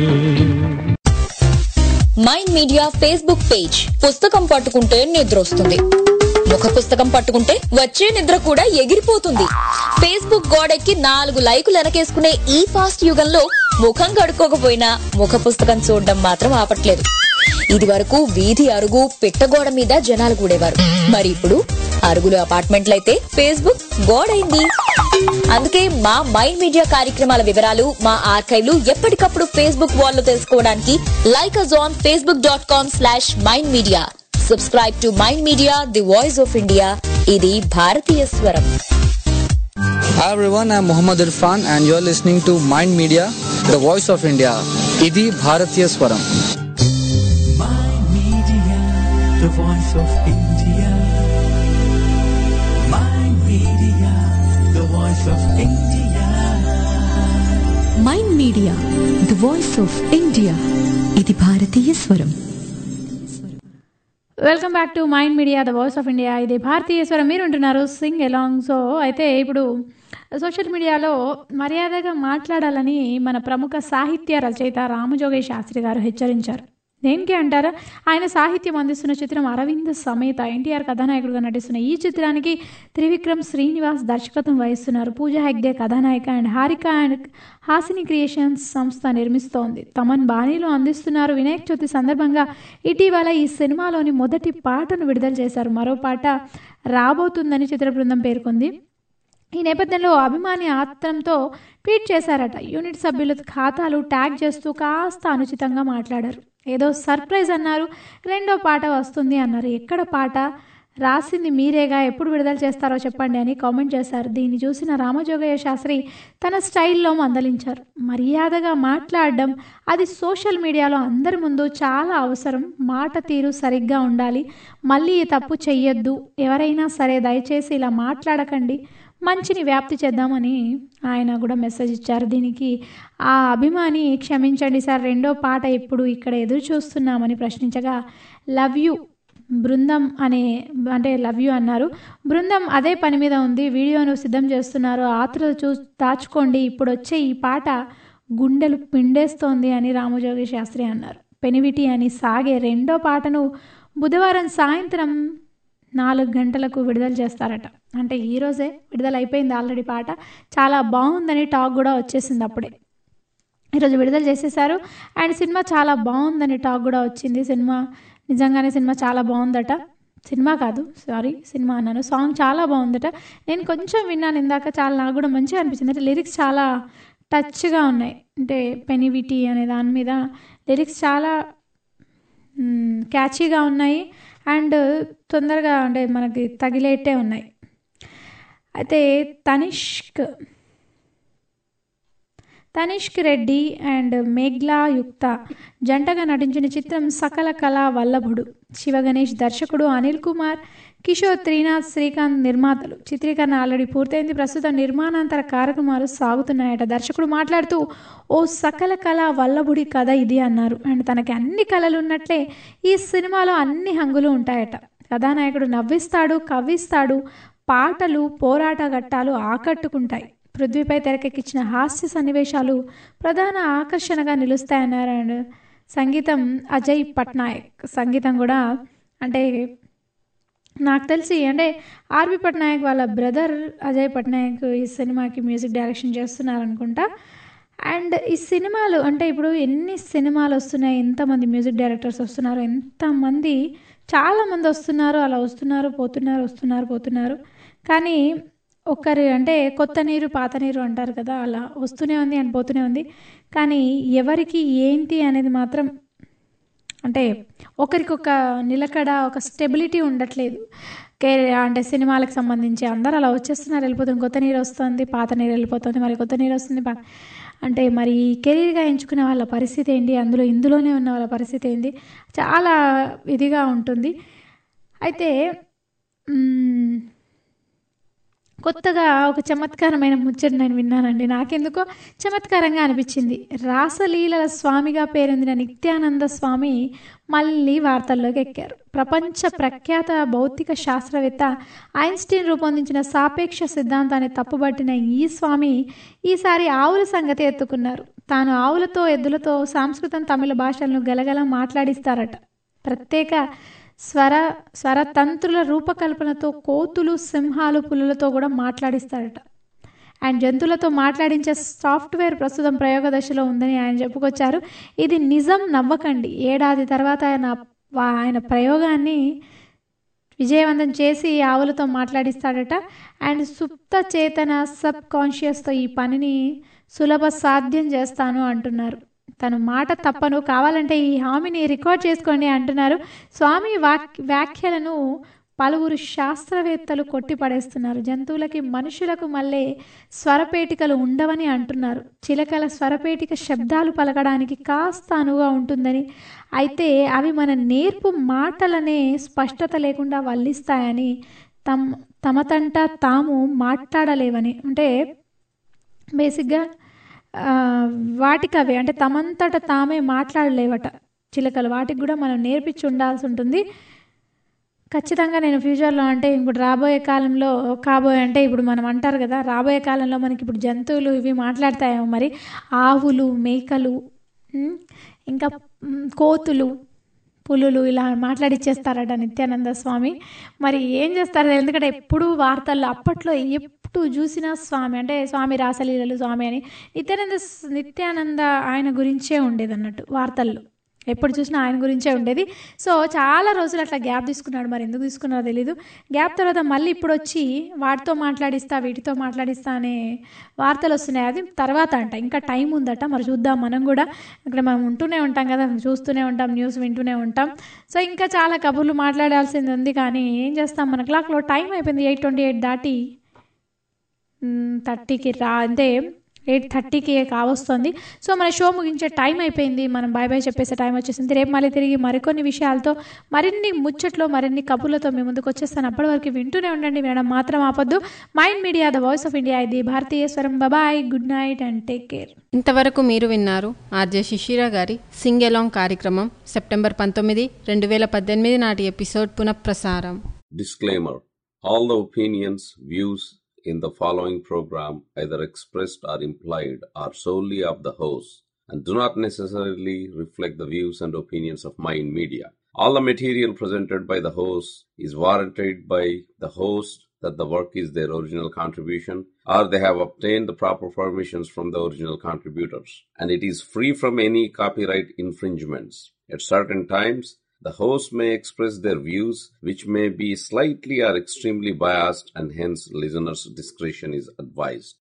మైండ్ మీడియా ఫేస్బుక్ పేజ్ పుస్తకం పట్టుకుంటే నిద్ర వస్తుంది ముఖ పుస్తకం పట్టుకుంటే వచ్చే నిద్ర కూడా ఎగిరిపోతుంది ఫేస్బుక్ గోడెక్కి నాలుగు లైకులు వెనకేసుకునే ఈ ఫాస్ట్ యుగంలో ముఖం కడుక్కోకపోయినా ముఖ పుస్తకం చూడడం మాత్రం ఆపట్లేదు ఇది వరకు వీధి అరుగు పిట్టగోడ మీద జనాలు కూడేవారు మరి ఇప్పుడు అరుగులు అపార్ట్మెంట్లయితే ఫేస్బుక్ గోడైంది అందుకే మా మైండ్ మీడియా కార్యక్రమాల వివరాలు మా ఆర్కైవ్లు ఎప్పటికప్పుడు ఫేస్బుక్ వాల్ లో తెలుసుకోవడానికి like us on Facebook dot com slash mind media subscribe to mind media the voice of India ఇది భారతీయ స్వరం Hi everyone, I'm Muhammad Irfan and you're listening to Mind Media, the voice of India. Idi Bharatiya Swaram. Mind Media, the voice of India. Mind Media, the voice of India. Mind media the voice of India ఇది భారతీయ స్వరం welcome back to mind media the voice of India ఇది భారతీయ స్వరం మీరు ఉంటున్నారు Singh along so అయితే ఇప్పుడు సోషల్ మీడియాలో మర్యాదగా మాట్లాడాలని మన ప్రముఖ సాహిత్య రచయిత రామజోగయ్య శాస్త్రి గారు హెచ్చరించారు దేనికి అంటారా ఆయన సాహిత్యం అందిస్తున్న చిత్రం అరవింద్ సమేత ఎన్టీఆర్ కథానాయకుడిగా నటిస్తున్న ఈ చిత్రానికి త్రివిక్రమ్ శ్రీనివాస్ దర్శకత్వం వహిస్తున్నారు పూజా హెగ్డే కథానాయిక and Harika and Haasini creations సంస్థ నిర్మిస్తోంది తమన్ బాణీలో అందిస్తున్నారు వినాయక చవితి సందర్భంగా ఇటీవల ఈ సినిమాలోని మొదటి పాటను విడుదల చేశారు మరో పాట రాబోతుందని చిత్ర బృందం పేర్కొంది ఈ నేపథ్యంలో అభిమాని ఆత్రంతో ట్వీట్ చేశారట యూనిట్ సభ్యుల ఖాతాలు ట్యాగ్ చేస్తూ కాస్త అనుచితంగా మాట్లాడారు ఏదో సర్ప్రైజ్ అన్నారు రెండో పాట వస్తుంది అన్నారు ఎక్కడ పాట రాసింది మీరేగా ఎప్పుడు విడుదల చేస్తారో చెప్పండి అని కామెంట్ చేశారు దీన్ని చూసిన రామజోగయ్య శాస్త్రి తన స్టైల్లో మందలించారు మర్యాదగా మాట్లాడడం అది సోషల్ మీడియాలో అందరి ముందు చాలా అవసరం మాట తీరు సరిగ్గా ఉండాలి మళ్ళీ ఈ తప్పు చెయ్యొద్దు ఎవరైనా సరే దయచేసి ఇలా మాట్లాడకండి మంచిని వ్యాప్తి చేద్దామని ఆయన కూడా మెసేజ్ ఇచ్చారు దీనికి ఆ అభిమాని క్షమించండి సార్ రెండో పాట ఇప్పుడు ఇక్కడ ఎదురు చూస్తున్నామని ప్రశ్నించగా లవ్ యూ బృందం అనే అంటే లవ్ యూ అన్నారు బృందం అదే పని మీద ఉంది వీడియోను సిద్ధం చేస్తున్నారు ఆతురత చూ దాచుకోండి ఇప్పుడు వచ్చే ఈ పాట గుండెలు పిండేస్తోంది అని రామజోగి శాస్త్రి అన్నారు పెనివిటి అని సాగే రెండో పాటను బుధవారం సాయంత్రం నాలుగు గంటలకు విడుదల చేస్తారట అంటే ఈరోజే విడుదల అయిపోయింది ఆల్రెడీ పాట చాలా బాగుందని టాక్ కూడా వచ్చేసింది అప్పుడే ఈరోజు విడుదల చేసేసారు అండ్ సినిమా చాలా బాగుందని టాక్ కూడా వచ్చింది సినిమా నిజంగానే సినిమా చాలా బాగుందట సినిమా కాదు సారీ సినిమా అన్నాను సాంగ్ చాలా బాగుందట నేను కొంచెం విన్నాను ఇందాక చాలా నాకు కూడా మంచిగా అనిపించింది అంటే లిరిక్స్ చాలా టచ్గా ఉన్నాయి అంటే పెనివిటీ అనే దాని మీద లిరిక్స్ చాలా క్యాచీగా ఉన్నాయి అండ్ తొందరగా అంటే మనకి తగిలేట్టే ఉన్నాయి అయితే తనిష్క్ తనిష్క్ రెడ్డి అండ్ మేఘ్లా యుక్త జంటగా నటించిన చిత్రం సకల కళా వల్లభుడు శివగణేష్ దర్శకుడు అనిల్ కుమార్ కిషోర్ త్రీనాథ్ శ్రీకాంత్ నిర్మాతలు చిత్రీకరణ ఆల్రెడీ పూర్తయింది ప్రస్తుతం నిర్మాణాంతర కార్యక్రమాలు సాగుతున్నాయట దర్శకుడు మాట్లాడుతూ ఓ సకల కళ వల్లభుడి కథ ఇది అన్నారు అండ్ తనకి అన్ని కళలు ఉన్నట్లే ఈ సినిమాలో అన్ని హంగులు ఉంటాయట కథానాయకుడు నవ్విస్తాడు కవ్విస్తాడు పాటలు పోరాట ఘట్టాలు ఆకట్టుకుంటాయి పృథ్వీపై తెరకెక్కించిన హాస్య సన్నివేశాలు ప్రధాన ఆకర్షణగా నిలుస్తాయన్నారు అండ్ సంగీతం అజయ్ పట్నాయక్ సంగీతం కూడా అంటే నాకు తెలిసి అంటే ఆర్వి పట్నాయక్ వాళ్ళ బ్రదర్ అజయ్ పట్నాయక్ ఈ సినిమాకి మ్యూజిక్ డైరెక్షన్ చేస్తున్నారు అనుకుంటా అండ్ ఈ సినిమాలు అంటే ఇప్పుడు ఎన్ని సినిమాలు వస్తున్నాయి ఎంతమంది మ్యూజిక్ డైరెక్టర్స్ వస్తున్నారు ఎంతమంది చాలామంది వస్తున్నారు అలా వస్తున్నారు పోతున్నారు వస్తున్నారు పోతున్నారు కానీ ఒకరి అంటే కొత్త నీరు పాత నీరు అంటారు కదా అలా వస్తూనే ఉంది అని పోతూనే ఉంది కానీ ఎవరికి ఏంటి అనేది మాత్రం అంటే ఒకరికొక నిలకడ ఒక స్టెబిలిటీ ఉండట్లేదు కే అంటే సినిమాలకు సంబంధించి అందరూ అలా వచ్చేస్తున్నారు వెళ్ళిపోతుంది కొత్త నీరు వస్తుంది పాత నీరు వెళ్ళిపోతుంది మరి కొత్త నీరు వస్తుంది పా- అంటే మరి కెరీర్గా ఎంచుకునే వాళ్ళ పరిస్థితి ఏంటి అందులో ఇందులోనే ఉన్న వాళ్ళ పరిస్థితి ఏంటి చాలా ఇదిగా ఉంటుంది అయితే మ్మ్, కొత్తగా ఒక చమత్కారమైన ముచ్చట నేను విన్నానండి నాకెందుకో చమత్కారంగా అనిపించింది రాసలీలల స్వామిగా పేరొందిన నిత్యానంద స్వామి మళ్ళీ వార్తల్లోకి ఎక్కారు ప్రపంచ ప్రఖ్యాత భౌతిక శాస్త్రవేత్త ఐన్స్టీన్ రూపొందించిన సాపేక్ష సిద్ధాంతాన్ని తప్పుబట్టిన ఈ స్వామి ఈసారి ఆవుల సంగతి ఎత్తుకున్నారు తాను ఆవులతో ఎద్దులతో సంస్కృతం తమిళ భాషలను గలగల మాట్లాడిస్తారట ప్రత్యేక స్వర స్వరతంత్రుల రూపకల్పనతో కోతులు సింహాలు పులులతో కూడా మాట్లాడిస్తారట అండ్ జంతువులతో మాట్లాడించే సాఫ్ట్వేర్ ప్రస్తుతం ప్రయోగ దశలో ఉందని ఆయన చెప్పుకొచ్చారు ఇది నిజం నవ్వకండి ఏడాది తర్వాత ఆయన వా- ఆయన ప్రయోగాన్ని విజయవంతం చేసి ఆవులతో మాట్లాడిస్తాడట అండ్ సుప్త చేతన సబ్ కాన్షియస్తో ఈ పనిని సులభ సాధ్యం చేస్తాను అంటున్నారు తను మాట తప్పను కావాలంటే ఈ హామీని రికార్డ్ చేసుకోండి అంటున్నారు స్వామి వాక్ వ్యాఖ్యలను పలువురు శాస్త్రవేత్తలు కొట్టిపడేస్తున్నారు జంతువులకి మనుషులకు మళ్ళీ స్వరపేటికలు ఉండవని అంటున్నారు చిలకల స్వరపేటిక శబ్దాలు పలకడానికి కాస్త అనుగా ఉంటుందని అయితే అవి మన నేర్పు మాటలనే స్పష్టత లేకుండా వల్లిస్తాయని తమ్ తమతంట తాము మాట్లాడలేవని అంటే బేసిక్గా ఆ, వాటికి అవే అంటే తమంతట తామే మాట్లాడలేవట చిలకలు వాటికి కూడా మనం నేర్పించి ఉండాల్సి ఉంటుంది ఖచ్చితంగా నేను ఫ్యూచర్లో అంటే ఇప్పుడు రాబోయే కాలంలో కాబోయే అంటే ఇప్పుడు మనం అంటారు కదా రాబోయే కాలంలో మనకి ఇప్పుడు జంతువులు ఇవి మాట్లాడతాయేమో మరి ఆవులు మేకలు ఉమ్, ఇంకా ఉమ్, కోతులు పులులు ఇలా మాట్లాడిచ్చేస్తారట నిత్యానంద స్వామి మరి ఏం చేస్తారు ఎందుకంటే ఎప్పుడు వార్తల్లో అప్పట్లో ఎప్పుడు చూసినా స్వామి అంటే స్వామి రాసలీలలు స్వామి అని నిత్యానంద నిత్యానంద ఆయన గురించే ఉండేది అన్నట్టు వార్తల్లో ఎప్పుడు చూసినా ఆయన గురించే ఉండేది సో చాలా రోజులు అట్లా గ్యాప్ తీసుకున్నాడు మరి ఎందుకు తీసుకున్నారో తెలీదు గ్యాప్ తర్వాత మళ్ళీ ఇప్పుడు వచ్చి వాటితో మాట్లాడిస్తా వీటితో మాట్లాడిస్తా అనే వార్తలు వస్తున్నాయి అది తర్వాత అంట ఇంకా టైం ఉందట మరి చూద్దాం మనం కూడా ఇక్కడ మనం ఉంటూనే ఉంటాం కదా చూస్తూనే ఉంటాం న్యూస్ వింటూనే ఉంటాం సో ఇంకా చాలా కబుర్లు మాట్లాడాల్సింది ఉంది కానీ ఏం చేస్తాం మన క్లాక్లో టైం అయిపోయింది ఎయిట్ ట్వంటీ ఎయిట్ దాటి థర్టీకి రా అంటే ఎయిట్ థర్టీకి కావస్తుంది సో మన షో ముగించే టైం అయిపోయింది మనం బాయ్ బాయ్ చెప్పేసే టైం వచ్చేసింది రేపు మళ్ళీ తిరిగి మరికొన్ని విషయాలతో మరిన్ని ముచ్చట్లో మరిన్ని కబుర్లతో మీ ముందుకు వచ్చేస్తాను అప్పటి వరకు వింటూనే ఉండండి వినడం మాత్రం ఆపొద్దు mind media the voice of India ఇది భారతీయ స్వరం bye good night and take care ఇంతవరకు మీరు విన్నారు ఆర్జే శిశిర గారి సింగ్ ఎలాంగ్ కార్యక్రమం సెప్టెంబర్ పంతొమ్మిది రెండు వేల పద్దెనిమిది నాటి ఎపిసోడ్ పునఃప్రసారం Disclaimer All the opinions, views in the following program, either expressed or implied, are solely of the host and do not necessarily reflect the views and opinions of Mind Media. All the material presented by the host is warranted by the host that the work is their original contribution or they have obtained the proper permissions from the original contributors and it is free from any copyright infringements. At certain times, the host may express their views, which may be slightly or extremely biased, and hence listeners' discretion is advised.